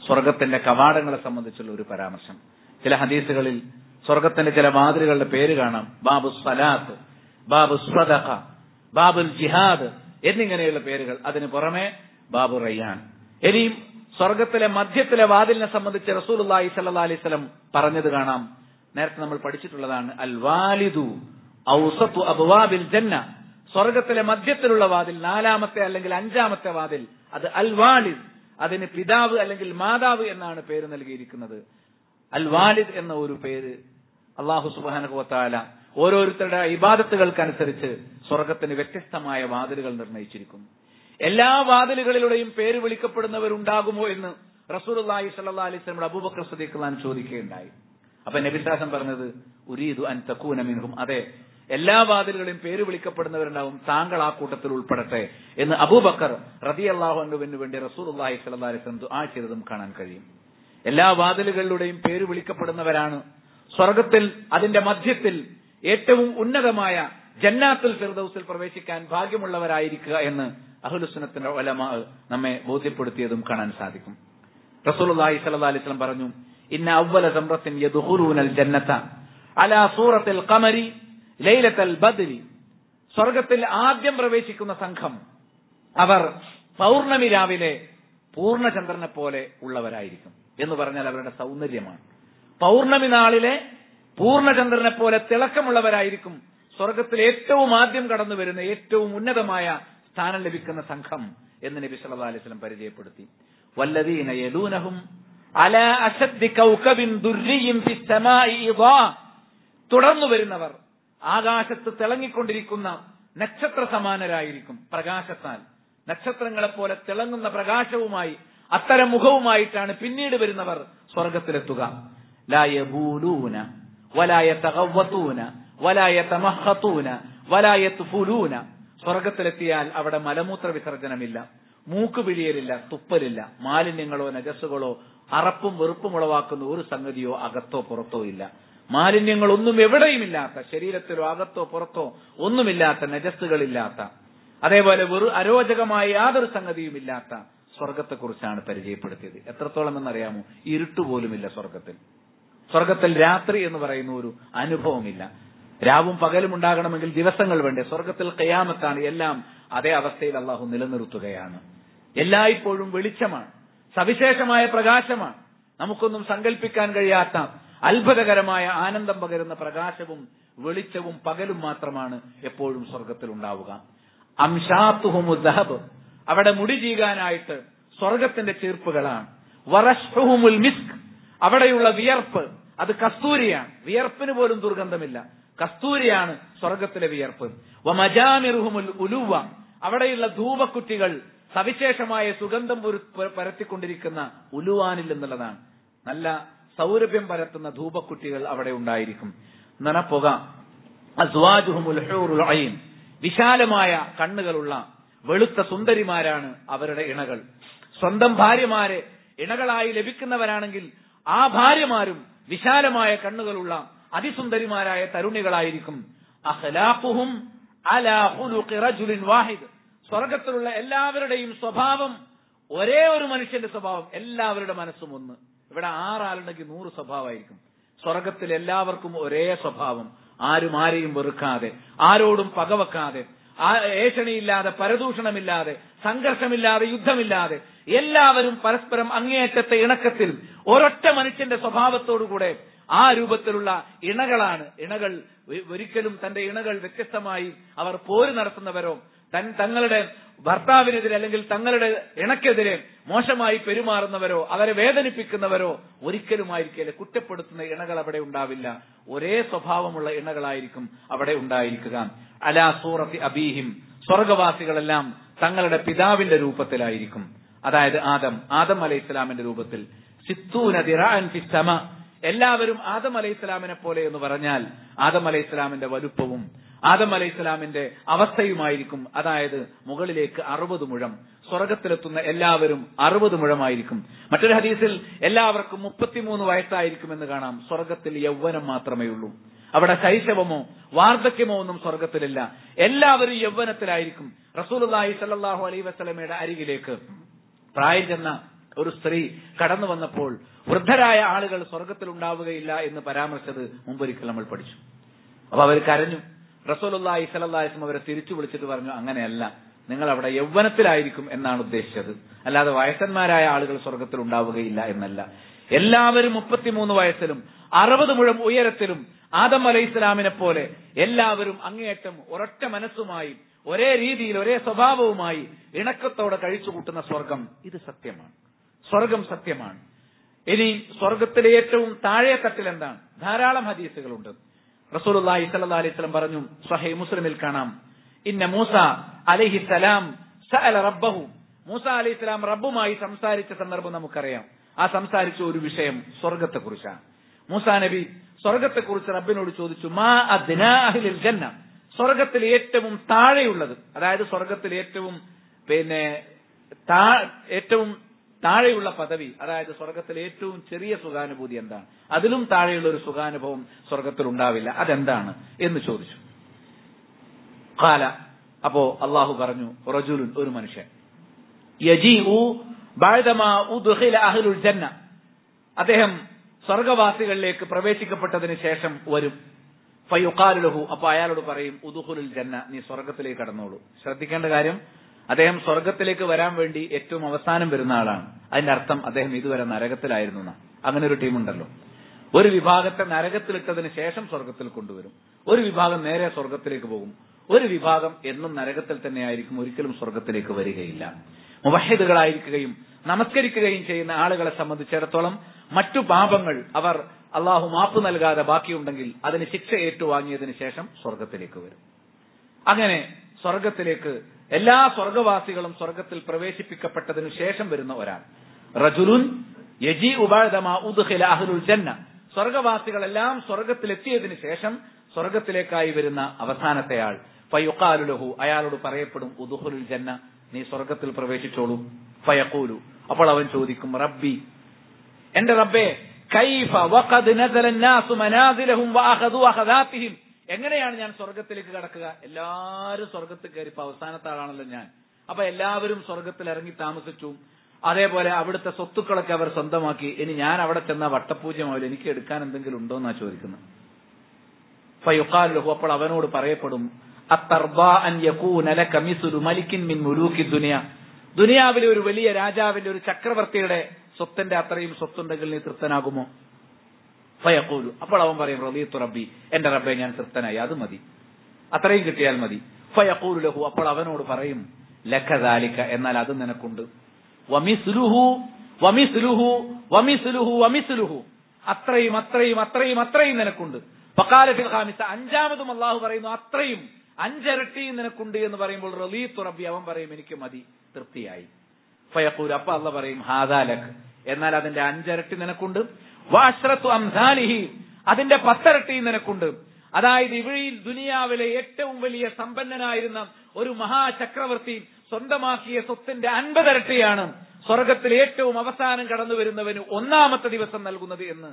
സ്വർഗത്തിന്റെ കവാടങ്ങളെ സംബന്ധിച്ചുള്ള ഒരു പരാമർശം ചില ഹദീസുകളിൽ സ്വർഗത്തിന്റെ ചില മാതൃകളുടെ പേര് കാണാം ബാബു സലാത്ത് ബാബു സ്വദഖ ബാബുൽ ജിഹാദ് എന്നിങ്ങനെയുള്ള പേരുകൾ അതിന് പുറമെ ബാബു റയ്യാൻ ഇനിയും സ്വർഗത്തിലെ മധ്യത്തിലെ വാതിലിനെ സംബന്ധിച്ച് റസൂലുള്ളാഹി സ്വല്ലല്ലാഹി അലൈഹി വസല്ലം പറഞ്ഞത് കാണാം നേരത്തെ നമ്മൾ പഠിച്ചിട്ടുള്ളതാണ് അൽ വാലിദു ഔസത്തു അബ്വാബിൽ ജന്ന സ്വർഗത്തിലെ മധ്യത്തിലുള്ള വാതിൽ നാലാമത്തെ അല്ലെങ്കിൽ അഞ്ചാമത്തെ വാതിൽ അത് അൽ വാലിദ് അതിന് പിതാവ് അല്ലെങ്കിൽ മാതാവ് എന്നാണ് പേര് നൽകിയിരിക്കുന്നത് അൽ വാലിദ് എന്ന ഒരു പേര് അള്ളാഹു സുബാനുഭവത്താല ഓരോരുത്തരുടെ ഇബാദത്തുകൾക്കനുസരിച്ച് സ്വർഗത്തിന് വ്യത്യസ്തമായ വാതിലുകൾ നിർണയിച്ചിരിക്കുന്നു എല്ലാ വാതിലുകളിലൂടെയും പേര് വിളിക്കപ്പെടുന്നവരുണ്ടാകുമോ എന്ന് റസൂലുള്ളാഹി സ്വല്ലല്ലാഹി അലൈഹി വസല്ലം അബൂബക്കർ സദീഖ് ഖാൻ ചോദിക്കുകയുണ്ടായി അപ്പൊ നബിസാസം പറഞ്ഞത് ഉരീദു അൻ തക്കൂന മിൻഹും അതെ എല്ലാ വാതിലുകളിലും പേര് വിളിക്കപ്പെടുന്നവരുണ്ടാവും താങ്കൾ ആ കൂട്ടത്തിൽ ഉൾപ്പെടട്ടെ എന്ന് അബൂബക്കർ റതി അള്ളാഹുവിന് വേണ്ടി റസൂലുള്ളാഹി സ്വല്ലല്ലാഹി അലൈഹി വസല്ലം ദുആ ചെയ്തതും കാണാൻ കഴിയും എല്ലാ വാതിലുകളിലൂടെയും പേര് വിളിക്കപ്പെടുന്നവരാണ് സ്വർഗത്തിൽ അതിന്റെ മധ്യത്തിൽ ഏറ്റവും ഉന്നതമായ ജന്നാത്തുൽ ഫിർദൌസിൽ പ്രവേശിക്കാൻ ഭാഗ്യമുള്ളവരായിരിക്കുക എന്ന് അഹുലുസുനത്തിന്റെ ഒലമ നമ്മെ ബോധ്യപ്പെടുത്തിയതും കാണാൻ സാധിക്കും റസൂലുള്ളാഹി സ്വല്ലല്ലാഹി അലൈഹി വസല്ലം പറഞ്ഞു ഇന്ന അവ്വല സമ്രത്തിൻ യദ്ഖുലൂനൽ ജന്നത അലാ സൂറത്തിൽ ഖമരി ലൈലത്തൽ ബദ്രി സ്വർഗത്തിൽ ആദ്യം പ്രവേശിക്കുന്ന സംഘം അവർ പൗർണമി രാവിലെ പൂർണ്ണചന്ദ്രനെ പോലെ ഉള്ളവരായിരിക്കും എന്ന് പറഞ്ഞാൽ അവരുടെ സൗന്ദര്യമാണ് പൗർണമി നാളിലെ പൂർണ്ണചന്ദ്രനെ പോലെ തിളക്കമുള്ളവരായിരിക്കും സ്വർഗത്തിൽ ഏറ്റവും ആദ്യം കടന്നു വരുന്ന ഏറ്റവും ഉന്നതമായ സ്ഥാനം ലഭിക്കുന്ന സംഘം എന്ന് നബി സല്ലല്ലാഹു അലൈഹി വസല്ലം പരിചയപ്പെടുത്തി വല്ലദീന യലൂനഹും അലാ അശദ്ദി കൗകബിൻ ദുർരിയും ഫിസ് സമാഇ ഇദാ തുടർന്നു വരുന്നവർ ആകാശത്ത് തിളങ്ങിക്കൊണ്ടിരിക്കുന്ന നക്ഷത്ര സമാനരായിരിക്കും പ്രകാശത്താൽ നക്ഷത്രങ്ങളെ പോലെ തിളങ്ങുന്ന പ്രകാശവുമായി അത്തരം മുഖവുമായിട്ടാണ് പിന്നീട് വരുന്നവർ സ്വർഗത്തിലെത്തുക ലായബൂലൂന വലായത്തകവത്തൂന വലായത്തമഹത്തൂന വലായത്തുഫുലൂന സ്വർഗത്തിലെത്തിയാൽ അവിടെ മലമൂത്ര വിസർജനമില്ല മൂക്ക് പിഴിയലില്ല തുപ്പലില്ല മാലിന്യങ്ങളോ നജസ്സുകളോ അറപ്പും വെറുപ്പും ഉളവാക്കുന്ന ഒരു സംഗതിയോ അകത്തോ പുറത്തോ ഇല്ല മാലിന്യങ്ങളൊന്നും എവിടെയുമില്ലാത്ത ശരീരത്തിലോ അകത്തോ പുറത്തോ ഒന്നുമില്ലാത്ത നജസ്സുകളില്ലാത്ത അതേപോലെ വെറു അരോചകമായ യാതൊരു സംഗതിയുമില്ലാത്ത സ്വർഗത്തെക്കുറിച്ചാണ് പരിചയപ്പെടുത്തിയത് എത്രത്തോളം എന്നറിയാമോ ഇരുട്ടുപോലുമില്ല സ്വർഗത്തിൽ സ്വർഗത്തിൽ രാത്രി എന്ന് പറയുന്ന ഒരു അനുഭവമില്ല രാവും പകലും ഉണ്ടാകണമെങ്കിൽ ദിവസങ്ങൾ വേണ്ടേ സ്വർഗത്തിൽ കയാമത്താണ് എല്ലാം അതേ അവസ്ഥയിൽ അള്ളാഹു നിലനിർത്തുകയാണ് എല്ലായ്പ്പോഴും വെളിച്ചമാണ് സവിശേഷമായ പ്രകാശമാണ് നമുക്കൊന്നും സങ്കല്പിക്കാൻ കഴിയാത്ത അത്ഭുതകരമായ ആനന്ദം പകരുന്ന പ്രകാശവും വെളിച്ചവും പകലും മാത്രമാണ് എപ്പോഴും സ്വർഗത്തിൽ ഉണ്ടാവുക അംഷാത്തുഹുമുദഹബ് അവിടെ മുടി ചീകാനായിട്ട് സ്വർഗത്തിന്റെ ചീർപ്പുകളാണ് വറഷ്ഹുമുൽ മിസ്ക് അവിടെയുള്ള വിയർപ്പ് അത് കസ്തൂരിയാണ് വിയർപ്പിന് പോലും ദുർഗന്ധമില്ല കസ്തൂരിയാണ് സ്വർഗത്തിലെ വിയർപ്പ് വമജാമിറുഹുമുൽ ഉലുവ അവിടെയുള്ള ധൂപക്കുറ്റികൾ സവിശേഷമായ സുഗന്ധം പരത്തിക്കൊണ്ടിരിക്കുന്ന ഉലുവാനിൽ എന്നുള്ളതാണ് നല്ല സൗരഭ്യം പരത്തുന്ന ധൂപക്കുറ്റികൾ അവിടെ ഉണ്ടായിരിക്കും നനപ്പുക അസ്വാജുഹുമുൽ ഹൂറുൽ ഐൻ വിശാലമായ കണ്ണുകളുള്ള വെളുത്ത സുന്ദരിമാരാണ് അവരുടെ ഇണകൾ സ്വന്തം ഭാര്യമാരെ ഇണകളായി ലഭിക്കുന്നവരാണെങ്കിൽ ആ ഭാര്യമാരും വിശാലമായ കണ്ണുകളുള്ള അതിസുന്ദരിമാരായ തരുണികളായിരിക്കും അഖ്ലാഖുഹും അലാ ഖുലുഖി റജുലിൻ വാഹിദ് സ്വർഗത്തിലുള്ള എല്ലാവരുടെയും സ്വഭാവം ഒരേ ഒരു മനുഷ്യന്റെ സ്വഭാവം എല്ലാവരുടെ മനസ്സും ഒന്ന് ഇവിടെ ആറാളുണ്ടെങ്കിൽ നൂറ് സ്വഭാവമായിരിക്കും സ്വർഗത്തിൽ എല്ലാവർക്കും ഒരേ സ്വഭാവം ആരും ആരെയും വെറുക്കാതെ ആരോടും പകവെക്കാതെ ഏഷണിയില്ലാതെ പരദൂഷണമില്ലാതെ സംഘർഷമില്ലാതെ യുദ്ധമില്ലാതെ എല്ലാവരും പരസ്പരം അങ്ങേയറ്റത്തെ ഇണക്കത്തിൽ ഒരൊറ്റ മനുഷ്യന്റെ സ്വഭാവത്തോടുകൂടെ ആ രൂപത്തിലുള്ള ഇണകളാണ് ഇണകൾ ഒരിക്കലും തന്റെ ഇണകൾ വ്യത്യസ്തമായി അവർ പോര് നടത്തുന്നവരോ തൻ തങ്ങളുടെ ഭർത്താവിനെതിരെ അല്ലെങ്കിൽ തങ്ങളുടെ ഇണക്കെതിരെ മോശമായി പെരുമാറുന്നവരോ അവരെ വേദനിപ്പിക്കുന്നവരോ ഒരിക്കലുമായിരിക്കില്ല കുറ്റപ്പെടുത്തുന്ന ഇണകൾ അവിടെ ഉണ്ടാവില്ല ഒരേ സ്വഭാവമുള്ള ഇണകളായിരിക്കും അവിടെ ഉണ്ടായിരിക്കുക അലാ സൂറത്തി അബീഹിം സ്വർഗവാസികളെല്ലാം തങ്ങളുടെ പിതാവിന്റെ രൂപത്തിലായിരിക്കും അതായത് ആദം ആദം അലൈഹി ഇസ്ലാമിന്റെ രൂപത്തിൽ സിത്തൂന ദിറാൻ ഫിസ്സമ എല്ലാവരും ആദം അലൈഹി ഇസ്ലാമിനെ പോലെ എന്ന് പറഞ്ഞാൽ ആദം അലൈഹി ഇസ്ലാമിന്റെ വലുപ്പവും ആദം അലൈഹി ഇസ്ലാമിന്റെ അവസ്ഥയുമായിരിക്കും അതായത് മുകളിലേക്ക് അറുപത് മുഴം സ്വർഗത്തിലെത്തുന്ന എല്ലാവരും അറുപത് മുഴമായിരിക്കും മറ്റൊരു ഹദീസിൽ എല്ലാവർക്കും മുപ്പത്തിമൂന്ന് വയസ്സായിരിക്കുമെന്ന് കാണാം സ്വർഗത്തിൽ യൗവനം മാത്രമേ ഉള്ളൂ അവിടെ ശൈശവമോ വാർദ്ധക്യമോ ഒന്നും സ്വർഗത്തിലില്ല എല്ലാവരും യൗവനത്തിലായിരിക്കും റസൂലുള്ളാഹി സല്ലല്ലാഹു അലൈഹി വസല്ലമയുടെ അരികിലേക്ക് പ്രായം ചെന്ന ഒരു സ്ത്രീ കടന്നു വന്നപ്പോൾ വൃദ്ധരായ ആളുകൾ സ്വർഗത്തിൽ ഉണ്ടാവുകയില്ല എന്ന് പരാമർശിച്ചത് മുമ്പൊരിക്കൽ നമ്മൾ പഠിച്ചു അപ്പൊ അവർ കരഞ്ഞു റസൂലുള്ളാഹി സ്വല്ലല്ലാഹി അലൈഹി അവരെ തിരിച്ചു വിളിച്ചിട്ട് പറഞ്ഞു അങ്ങനെയല്ല നിങ്ങൾ അവിടെ യൗവനത്തിലായിരിക്കും എന്നാണ് ഉദ്ദേശിച്ചത് അല്ലാതെ വയസ്സന്മാരായ ആളുകൾ സ്വർഗത്തിൽ ഉണ്ടാവുകയില്ല എന്നല്ല എല്ലാവരും മുപ്പത്തിമൂന്ന് വയസ്സിലും അറുപത് മുഴം ഉയരത്തിലും ആദം അലൈഹി ഇസ്ലാമിനെ പോലെ എല്ലാവരും അങ്ങേയറ്റം ഒരൊറ്റ മനസ്സുമായി ഒരേ രീതിയിൽ ഒരേ സ്വഭാവവുമായി ഇണക്കത്തോടെ കഴിച്ചു കൂട്ടുന്ന സ്വർഗം ഇത് സത്യമാണ് സ്വർഗം സത്യമാണ് ഇനി സ്വർഗത്തിലെ ഏറ്റവും താഴെ തട്ടിൽ എന്താണ് ധാരാളം ഹദീസുകളുണ്ട് റസൂലുള്ളാഹി സ്വല്ലല്ലാഹി അലൈഹി വസല്ലം പറഞ്ഞു സ്വഹീഹ് മുസ്ലിമിൽ കാണാം ഇന്ന മൂസ അലൈഹി സലാം സഅല റബ്ബഹു മൂസ അലൈഹി സ്വലാം റബ്ബുമായി സംസാരിച്ച സന്ദർഭം നമുക്കറിയാം ആ സംസാരിച്ച ഒരു വിഷയം സ്വർഗത്തെക്കുറിച്ചാണ് മൂസ നബി സ്വർഗത്തെക്കുറിച്ച് റബ്ബിനോട് ചോദിച്ചു മാ അദ്നാ അഹ്ലിൽ ജന്ന സ്വർഗത്തിൽ ഏറ്റവും താഴെയുള്ളത് അതായത് സ്വർഗത്തിൽ ഏറ്റവും പിന്നെ താ- ഏറ്റവും താഴെയുള്ള പദവി അതായത് സ്വർഗത്തിലെ ഏറ്റവും ചെറിയ സുഖാനുഭൂതി എന്താണ് അതിലും താഴെയുള്ള ഒരു സുഖാനുഭവം സ്വർഗത്തിൽ ഉണ്ടാവില്ല അതെന്താണ് എന്ന് ചോദിച്ചു കാല അപ്പോ അള്ളാഹു പറഞ്ഞു റജുലുൻ ഒരു മനുഷ്യൻ യജീഉ ബഅദമാ ഉദ്ഖില അഹ്ലുൽ ജന്ന അദ്ദേഹം സ്വർഗവാസികളിലേക്ക് പ്രവേശിക്കപ്പെട്ടതിന് ശേഷം വരും ഫയുഖാലു ലഹു അപ്പൊ അയാളോട് പറയും ഉദുഖുലുൽ ജന്ന നീ സ്വർഗത്തിലേക്ക് കടന്നോളൂ ശ്രദ്ധിക്കേണ്ട കാര്യം അദ്ദേഹം സ്വർഗത്തിലേക്ക് വരാൻ വേണ്ടി ഏറ്റവും അവസാനം വരുന്ന ആളാണ് അതിന്റെ അർത്ഥം അദ്ദേഹം ഇതുവരെ നരകത്തിലായിരുന്നു എന്നാ. അങ്ങനെ ഒരു ടീമുണ്ടല്ലോ ഒരു വിഭാഗത്തെ നരകത്തിലിട്ടതിന് ശേഷം സ്വർഗത്തിൽ കൊണ്ടുവരും ഒരു വിഭാഗം നേരെ സ്വർഗത്തിലേക്ക് പോകും ഒരു വിഭാഗം എന്നും നരകത്തിൽ തന്നെയായിരിക്കും ഒരിക്കലും സ്വർഗത്തിലേക്ക് വരികയില്ല മുവഹിദുകളായിരിക്കുകയും നമസ്കരിക്കുകയും ചെയ്യുന്ന ആളുകളെ സംബന്ധിച്ചിടത്തോളം മറ്റു പാപങ്ങൾ അവർ അള്ളാഹു മാപ്പ് നൽകാതെ ബാക്കിയുണ്ടെങ്കിൽ അതിന് ശിക്ഷ ഏറ്റുവാങ്ങിയതിന് ശേഷം സ്വർഗത്തിലേക്ക് വരും അങ്ങനെ സ്വർഗത്തിലേക്ക് എല്ലാ സ്വർഗവാസികളും സ്വർഗത്തിൽ പ്രവേശിപ്പിക്കപ്പെട്ടതിനു ശേഷം വരുന്ന ഒരാൾ റജുലുൻ യജി ഉബാദമാ ഉദ്ഖില അഹ്ലുൽ ജന്ന സ്വർഗവാസികളെല്ലാം സ്വർഗത്തിലെത്തിയതിനു ശേഷം സ്വർഗത്തിലേക്കായി വരുന്ന അവസാനത്തെ ആൾ ഫയുഖാലു ലഹു അയാളോട് പറയപ്പെടും ഉദുഹുലുൽ ജന്ന നീ സ്വർഗത്തിൽ പ്രവേശിച്ചോളൂ ഫയഖൂലു അപ്പോൾ അവൻ ചോദിക്കും റബ്ബി എന്റെ റബ്ബേ കൈഫ വഖദ് നസല الناس മനാസിലഹും വഅഖദു അഖദാതിഹിം എങ്ങനെയാണ് ഞാൻ സ്വർഗത്തിലേക്ക് കടക്കുക എല്ലാവരും സ്വർഗത്തിൽ കയറി ഇപ്പൊ അവസാനത്തെ ആളാണല്ലോ ഞാൻ അപ്പൊ എല്ലാവരും സ്വർഗത്തിൽ ഇറങ്ങി താമസിച്ചു അതേപോലെ അവിടുത്തെ സ്വത്തുക്കളൊക്കെ അവർ സ്വന്തമാക്കി ഇനി ഞാൻ അവിടെ ചെന്ന വട്ടപൂജ്യമാവില്ല എനിക്ക് എടുക്കാൻ എന്തെങ്കിലും ഉണ്ടോ എന്നാ ചോദിക്കുന്നത് ഫയുഖാൽ ലഹു അപ്പോൾ അവനോട് പറയപ്പെടും അത്തർബാ അൻ യകൂന ലക മിസ്ലു മലിക്കിൻ മിൻ മുലൂക്കി ദുനിയ ദുനിയാവിലെ ഒരു വലിയ രാജാവിന്റെ ഒരു ചക്രവർത്തിയുടെ സ്വത്തിന്റെ അത്രയും സ്വത്തുണ്ടെങ്കിൽ നീ തൃപ്തനാകുമോ ഫയഖൂലു അപ്പോൾ അവൻ പറയും റളിയത്തു റബ്ബി എന്റെ റബ്ബെ ഞാൻ തൃപ്തനായി അത് മതി അത്രയും കിട്ടിയാൽ മതി ഫയഖൂലു ലഹു അപ്പോൾ അവനോട് പറയും ലക്കദാലിക എന്നാൽ അത് നിനക്കുണ്ട് വമിസ്ലുഹു വമിസ്ലുഹു വമിസ്ലുഹു വമിസ്ലുഹു അത്രയും അത്രയും അത്രയും അത്രയും നിനക്കുണ്ട് ഫഖാലഫിൽ ഖാമിസ അഞ്ചാമതും അള്ളാഹു പറയുന്നു അത്രയും അഞ്ചരട്ടിയും നിനക്കുണ്ട് എന്ന് പറയുമ്പോൾ റലീത്തു റബ്ബി അവൻ പറയും എനിക്ക് മതി തൃപ്തിയായി ഫയഖൂൽ അപ്പൊ അല്ല പറയും ഹാദാലക് എന്നാൽ അതിന്റെ അഞ്ചരട്ടി നിനക്കുണ്ട് വാശ്രത്തു അംസാലിഹി അതിന്റെ പത്തരട്ടി നിനക്കുണ്ട് അതായത് ഇവിടെ ദുനിയാവിലെ ഏറ്റവും വലിയ സമ്പന്നനായിരുന്ന ഒരു മഹാചക്രവർത്തി സ്വന്തമാക്കിയ സ്വത്തിന്റെ അൻപതരട്ടിയാണ് സ്വർഗത്തിൽ ഏറ്റവും അവസാനം കടന്നു വരുന്നവന് ഒന്നാമത്തെ ദിവസം നൽകുന്നത് എന്ന്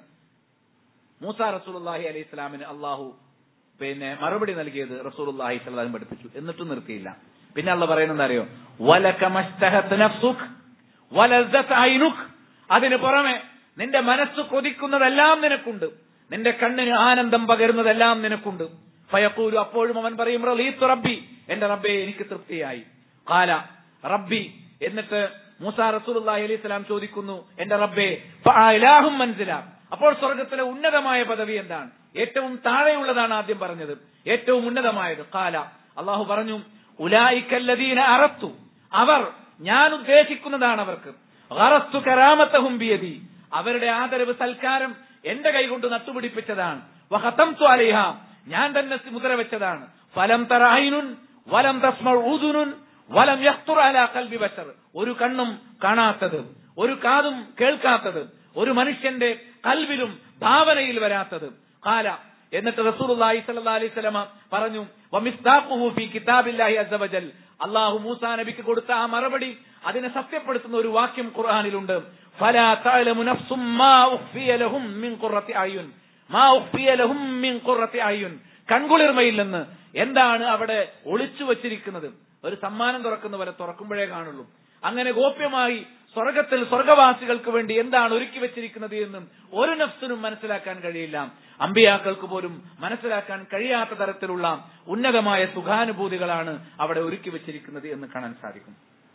മൂസ റസൂലുള്ളാഹി അലൈഹി ഇസ്ലാമിന് അള്ളാഹു പിന്നെ മറുപടി നൽകിയത് റസൂലുള്ളാഹി സ്വല്ലല്ലാഹു പഠിപ്പിച്ചു എന്നിട്ടും നിർത്തിയില്ല പിന്നെ അള്ള പറയുന്നത് അറിയോ വലകമസ്തഹത്ത് നഫ്സുക് വലസ്സത്ത് ഐനുക് അതിന് പുറമെ നിന്റെ മനസ്സ് കൊതിക്കുന്നതെല്ലാം നിനക്കുണ്ട് നിന്റെ കണ്ണിന് ആനന്ദം പകരുന്നതെല്ലാം നിനക്കുണ്ട് ഫയക്കൂലു അപ്പോഴും അവൻ പറയും റളീത്തു റബ്ബി എന്റെ റബ്ബെ എനിക്ക് തൃപ്തിയായി കാല റബ്ബി എന്നിട്ട് മൂസ റസൂലുള്ളാഹി അലൈഹി സ്വലാം ചോദിക്കുന്നു എന്റെ റബ്ബെ ഫഅലാഹും മൻസില അപ്പോൾ സ്വർഗത്തിലെ ഉന്നതമായ പദവി എന്താണ് ഏറ്റവും താഴെയുള്ളതാണ് ആദ്യം പറഞ്ഞത് ഏറ്റവും ഉന്നതമായത് കാല അള്ളാഹു പറഞ്ഞു ഉലായിക്കല്ലദീന അറത്തു അവർ ഞാൻ ഉദ്ദേശിക്കുന്നതാണ് അവർക്ക് അറസ്തു കരാമത്തഹും ബിയദി അവരുടെ ആദരവ് സൽക്കാരം എന്റെ കൈകൊണ്ട് നട്ടുപിടിപ്പിച്ചതാണ് വഹതംതു അലൈഹ ഞാൻ തന്നെ മുദ്ര വെച്ചതാണ് ഫലം തറായിനുൻ വലം തസ്മ ഊതുനുൻ വലം യഖ്തുർ അലാ ഖൽബി ബശർ ഒരു കണ്ണും കാണാത്തത് ഒരു കാതും കേൾക്കാത്തത് ഒരു മനുഷ്യന്റെ കൽവിലും ഭാവനയിൽ വരാത്തത് കാല എന്നിട്ട് റസൂലുള്ളാഹി സ്വല്ലല്ലാഹി അലൈഹി വസല്ലമ പറഞ്ഞു വമിസ്താഖുഹു ഫീ കിതാബില്ലാഹി അസ്സ വജൽ അല്ലാഹു മൂസാ നബിക്ക് കൊടുത്ത ആ മറുപടി അതിനെ സത്യപ്പെടുത്തുന്ന ഒരു വാക്യം ഖുർആനിലുണ്ട് ഫലാ തഅലമു നഫ്സും മാ ഉഖ്ഫിയ ലഹും മിൻ ഖുറത്തി അയ്യുൻ മാ ഉഖ്ഫിയ ലഹും മിൻ ഖുറത്തി അയ്യുൻ കൺകുളിർമയിൽ നിന്ന് എന്താണ് അവിടെ ഒളിച്ചു വച്ചിരിക്കുന്നത് ഒരു സമ്മാനം തുറക്കുന്ന പോലെ തുറക്കുമ്പോഴേ കാണുള്ളൂ അങ്ങനെ ഗോപ്യമായി സ്വർഗത്തിൽ സ്വർഗവാസികൾക്ക് വേണ്ടി എന്താണ് ഒരുക്കി വെച്ചിരിക്കുന്നത് എന്നും ഒരു നഫ്സിനും മനസ്സിലാക്കാൻ കഴിയില്ല അമ്പിയാക്കൾക്ക് പോലും മനസ്സിലാക്കാൻ കഴിയാത്ത തരത്തിലുള്ള ഉന്നതമായ സുഖാനുഭൂതികളാണ് അവിടെ ഒരുക്കി വെച്ചിരിക്കുന്നത് എന്ന് കാണാൻ സാധിക്കും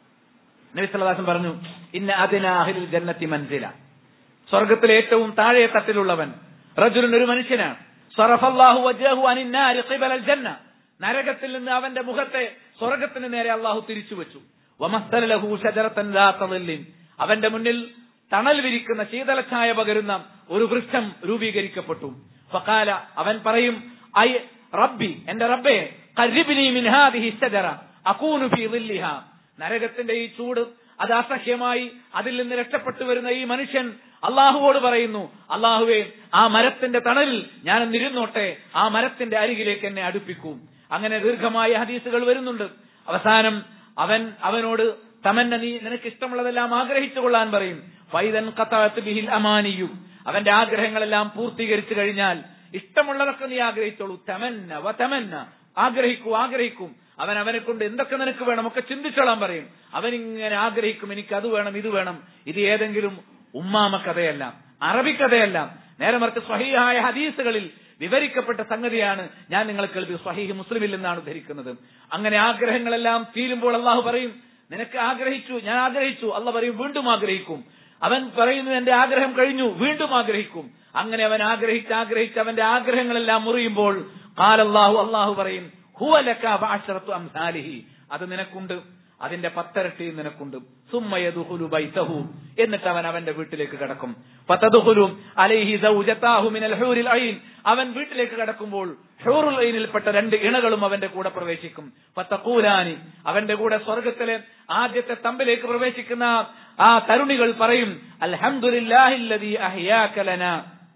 നബി സല്ലല്ലാഹു പറഞ്ഞു ഇന്ന അതിനാഹിൽ ജന്നത്തി മൻസില സ്വർഗത്തിലെ ഏറ്റവും താഴെ തട്ടിലുള്ളവൻ റജുലൻ ഒരു മനുഷ്യനാണ് സറഫല്ലാഹു വജ്ഹഹു അനിന്നാരി ഖിബലൽ ജന്ന നരകത്തിൽ നിന്ന് അവന്റെ മുഖത്തെ സ്വർഗത്തിന് നേരെ അള്ളാഹു തിരിച്ചു വെച്ചു വമസ്തല ലഹു ഷജറത്തൻ ലാത്ത ളില്ലിൻ. അവന്റെ മുന്നിൽ തണൽ വിരിക്കുന്ന ശീതളഛായ പകരുന്ന ഒരു വൃക്ഷം രൂപീകരിക്കപ്പെട്ടു ഫഖാല അവൻ പറയും ഐ റബ്ബി എന്റെ റബ്ബേ ഖർരിബ്നി മിൻ ഹാദിഹി ഷജറ അകൂനു ഫീ ളില്ലിഹാ നരകത്തിന്റെ ഈ ചൂട് അത് അസഹ്യമായി അതിൽ നിന്ന് രക്ഷപ്പെട്ടു വരുന്ന ഈ മനുഷ്യൻ അള്ളാഹുവോട് പറയുന്നു അള്ളാഹുവേ ആ മരത്തിന്റെ തണലിൽ ഞാൻ ഇരുന്നോട്ടെ ആ മരത്തിന്റെ അരികിലേക്ക് എന്നെ അടുപ്പിക്കൂ അങ്ങനെ ദീർഘമായ ഹദീസുകൾ വരുന്നുണ്ട് അവസാനം അവൻ അവനോട് തമന്ന നീ നിനക്ക് ഇഷ്ടമുള്ളതെല്ലാം ആഗ്രഹിച്ചു കൊള്ളാൻ പറയും ഫൈതൻ ഖതഅത്ത് ബിഹിൽ അമാനിയു അവന്റെ ആഗ്രഹങ്ങളെല്ലാം പൂർത്തീകരിച്ചു കഴിഞ്ഞാൽ ഇഷ്ടമുള്ളതൊക്കെ നീ ആഗ്രഹിച്ചോളൂ തമന്ന വ തമന്ന ആഗ്രഹിക്കൂ ആഗ്രഹിക്കും അവൻ അവനെ കൊണ്ട് എന്തൊക്കെ നിനക്ക് വേണം ഒക്കെ ചിന്തിച്ചോളാൻ പറയും അവൻ ഇങ്ങനെ ആഗ്രഹിക്കും എനിക്ക് അത് വേണം ഇത് വേണം ഇത് ഏതെങ്കിലും ഉമ്മാമ കഥയല്ല അറബി കഥയല്ല നേരെ മറിച്ച് സ്വഹീഹായ ഹദീസുകളിൽ വിവരിക്കപ്പെട്ട സംഗതിയാണ് ഞാൻ നിങ്ങളെ കേൾവി സ്വഹീഹ് മുസ്ലിമിൽ നിന്നാണ് ധരിക്കുന്നത് അങ്ങനെ ആഗ്രഹങ്ങളെല്ലാം തീരുമ്പോൾ അള്ളാഹു പറയും നിനക്ക് ആഗ്രഹിച്ചു ഞാൻ ആഗ്രഹിച്ചു അല്ല പറയും വീണ്ടും ആഗ്രഹിക്കും അവൻ പറയുന്നു എന്റെ ആഗ്രഹം കഴിഞ്ഞു വീണ്ടും ആഗ്രഹിക്കും അങ്ങനെ അവൻ ആഗ്രഹിച്ച് ആഗ്രഹിച്ച് അവന്റെ ആഗ്രഹങ്ങളെല്ലാം മുറിയുമ്പോൾ കാലല്ലാഹു അള്ളാഹു പറയും ഹുവലക ബഅശറത്തു അംസാലിഹി അത് നിനക്കുണ്ട് അതിന്റെ പത്തരട്ടി നിനക്കുണ്ട് സുമ്മയദുഹുലു ബൈതഹു എന്നിട്ട് അവൻ അവന്റെ വീട്ടിലേക്ക് കടക്കും ഫതദുഹുലു അലൈഹി സൗജതാഹു മിനൽ ഹൂരിൽ ഐൻ അവൻ വീട്ടിലേക്ക് കടക്കുമ്പോൾ ഹൂറുൽ ഐനിൽപ്പെട്ട രണ്ട് ഇണകളും അവന്റെ കൂടെ പ്രവേശിക്കും ഫതഖൂലാനി അവന്റെ കൂടെ സ്വർഗത്തിലെ ആദ്യത്തെ തമ്പിലേക്ക് പ്രവേശിക്കുന്ന ആ തരുണികൾ പറയും അൽഹംദുലില്ലാഹില്ലദീ അഹ്യാക ലനാ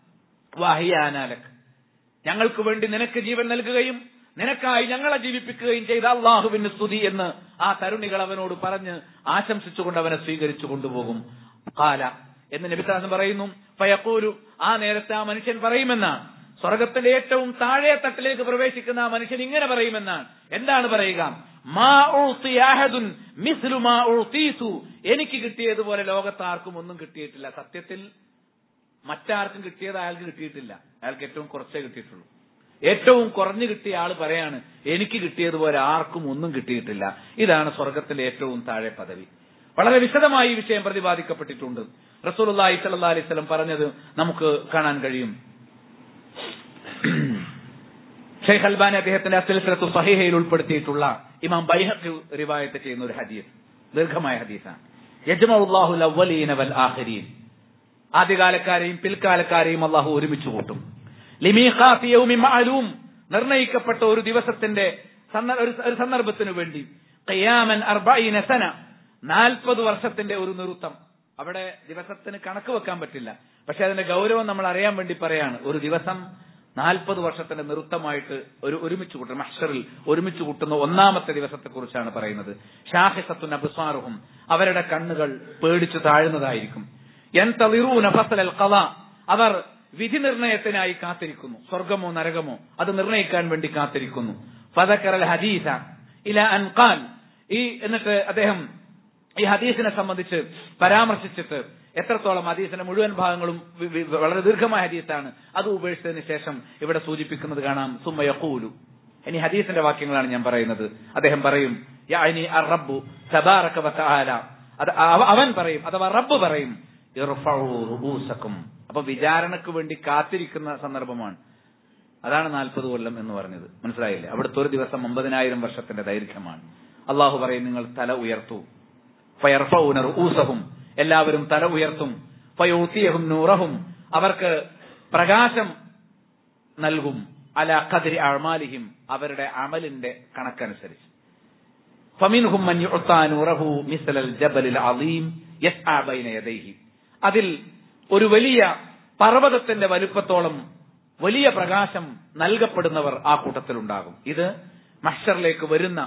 വഅഹ്യാനാ ലക് ഞങ്ങൾക്ക് വേണ്ടി നിനക്ക് ജീവൻ നൽകുകയും നിനക്കായി ഞങ്ങളെ ജീവിപ്പിക്കുകയും ചെയ്ത അള്ളാഹുവിന് സ്തുതി എന്ന് ആ തരുണികൾ അവനോട് പറഞ്ഞ് ആശംസിച്ചുകൊണ്ട് അവനെ സ്വീകരിച്ചു കൊണ്ടുപോകും കാല എന്ന് നബിസാസം പറയുന്നു ഫയക്കൂരു ആ നേരത്തെ ആ മനുഷ്യൻ പറയുമെന്നാണ് സ്വർഗത്തിന്റെ ഏറ്റവും താഴെ തട്ടിലേക്ക് പ്രവേശിക്കുന്ന ആ മനുഷ്യൻ ഇങ്ങനെ പറയുമെന്നാണ് എന്താണ് പറയുക മാ ഉഴ്ത്തി അഹദുൻ മിസ്ലു മാ ഉഴ്ത്തീസു എനിക്ക് കിട്ടിയതുപോലെ ലോകത്ത് ആർക്കും ഒന്നും കിട്ടിയിട്ടില്ല സത്യത്തിൽ മറ്റാർക്കും കിട്ടിയത് അയാൾക്ക് കിട്ടിയിട്ടില്ല അയാൾക്ക് ഏറ്റവും കുറച്ചേ കിട്ടിയിട്ടുള്ളൂ ഏറ്റവും കുറഞ്ഞു കിട്ടിയ ആൾ പറയാണ് എനിക്ക് കിട്ടിയതുപോലെ ആർക്കും ഒന്നും കിട്ടിയിട്ടില്ല ഇതാണ് സ്വർഗത്തിലെ ഏറ്റവും താഴെ പദവി വളരെ വിശദമായി ഈ വിഷയം പ്രതിപാദിക്കപ്പെട്ടിട്ടുണ്ട് റസൂലുള്ളാഹി സ്വല്ലല്ലാഹി അലൈഹി വസല്ലം പറഞ്ഞത് നമുക്ക് കാണാൻ കഴിയും ഷെയ്ഖ് അൽബാനി അദ്ദേഹത്തിന്റെ അസിൽസലത്തു സഹിഹയിൽ ഉൾപ്പെടുത്തിയിട്ടുള്ള ഇമാം ബൈഹഖ് റിവായത്ത് ചെയ്യുന്ന ഒരു ഹദീസ് ദീർഘമായ ഹദീസാണ് യജ്മഉല്ലാഹുൽ അവ്വലീന വൽ ആഖിരീൻ ആദ്യകാലക്കാരെയും പിൽക്കാലക്കാരെയും അള്ളാഹു ഒരുമിച്ച് കൂട്ടും ലിമീഖാത്തി യൗമിൻ മഅലൂം നിർണയിക്കപ്പെട്ട ഒരു ദിവസത്തിന്റെ സന്ദ- ഒരു ഒരു സന്ദർഭത്തിനു വേണ്ടി ഖിയാമൻ അർബഈന സന നാൽപ്പത് വർഷത്തിന്റെ ഒരു നൃത്തം അവിടെ ദിവസത്തിന് കണക്ക് വെക്കാൻ പറ്റില്ല പക്ഷെ അതിന്റെ ഗൗരവം നമ്മൾ അറിയാൻ വേണ്ടി പറയാണ് ഒരു ദിവസം നാൽപ്പത് വർഷത്തിന്റെ നൃത്തമായിട്ട് ഒരു ഒരുമിച്ച് കൂട്ടുന്ന മഹ്ഷറിൽ ഒരുമിച്ച് കൂട്ടുന്ന ഒന്നാമത്തെ ദിവസത്തെ കുറിച്ചാണ് പറയുന്നത് ഷാഹിസത്തുൻ അബ്സാറുഹും അവരുടെ കണ്ണുകൾ പേടിച്ചു താഴുന്നതായിരിക്കും യന്തളിറൂന ഫസലൽ ഖള അവർ വിധി നിർണയത്തിനായി കാത്തിരിക്കുന്നു സ്വർഗമോ നരകമോ അത് നിർണയിക്കാൻ വേണ്ടി കാത്തിരിക്കുന്നു ഫദക്കറൽ ഹദീസ ഇല അൻ ഖാൽ ഈ എന്നിട്ട് അദ്ദേഹം ഈ ഹദീസിനെ സംബന്ധിച്ച് പരാമർശിച്ചിട്ട് എത്രത്തോളം ഹദീസിന്റെ മുഴുവൻ ഭാഗങ്ങളും വി- വി- വളരെ ദീർഘമായ ഹദീസാണ് അത് ഉപേക്ഷിച്ചതിന് ശേഷം ഇവിടെ സൂചിപ്പിക്കുന്നത് കാണാം സുമ്മയഖൂലു ഇനി ഹദീസിന്റെ വാക്യങ്ങളാണ് ഞാൻ പറയുന്നത് അദ്ദേഹം പറയും യാനി റബ്ബു തബാറക വതആല അത് അവ- അവൻ പറയും അഥവാ റബ്ബ് പറയും ഇർഫഉ റുഊസക്കും അപ്പൊ വിചാരണക്ക് വേണ്ടി കാത്തിരിക്കുന്ന സന്ദർഭമാണ് അതാണ് നാൽപ്പത് കൊല്ലം എന്ന് പറഞ്ഞത് മനസ്സിലായില്ലേ അവിടുത്തെ ഒരു ദിവസം ഒമ്പതിനായിരം വർഷത്തിന്റെ ദൈർഘ്യമാണ് അള്ളാഹു പറയും നിങ്ങൾ തല ഉയർത്തു ഫയർഫൗന റുഊസഹും എല്ലാവരും തല ഉയർത്തും ഫയൂത്തിയഹും നൂറഹും അവർക്ക് പ്രകാശം നൽകും അല ഖദ്രി അഅമാലിഹിം അവരുടെ അമലിന്റെ കണക്കനുസരിച്ച് ഫമിൻഹും മൻ യുഅ്താ നൂറഹു മിസ്ലൽ ജബലിൽ അളീം യസ്ആ ബൈന യദൈഹി അതിൽ ഒരു വലിയ പർവ്വതത്തിന്റെ വലുപ്പത്തോളം വലിയ പ്രകാശം നൽകപ്പെടുന്നവർ ആ കൂട്ടത്തിലുണ്ടാകും ഇത് മഹ്ഷറിലേക്ക് വരുന്ന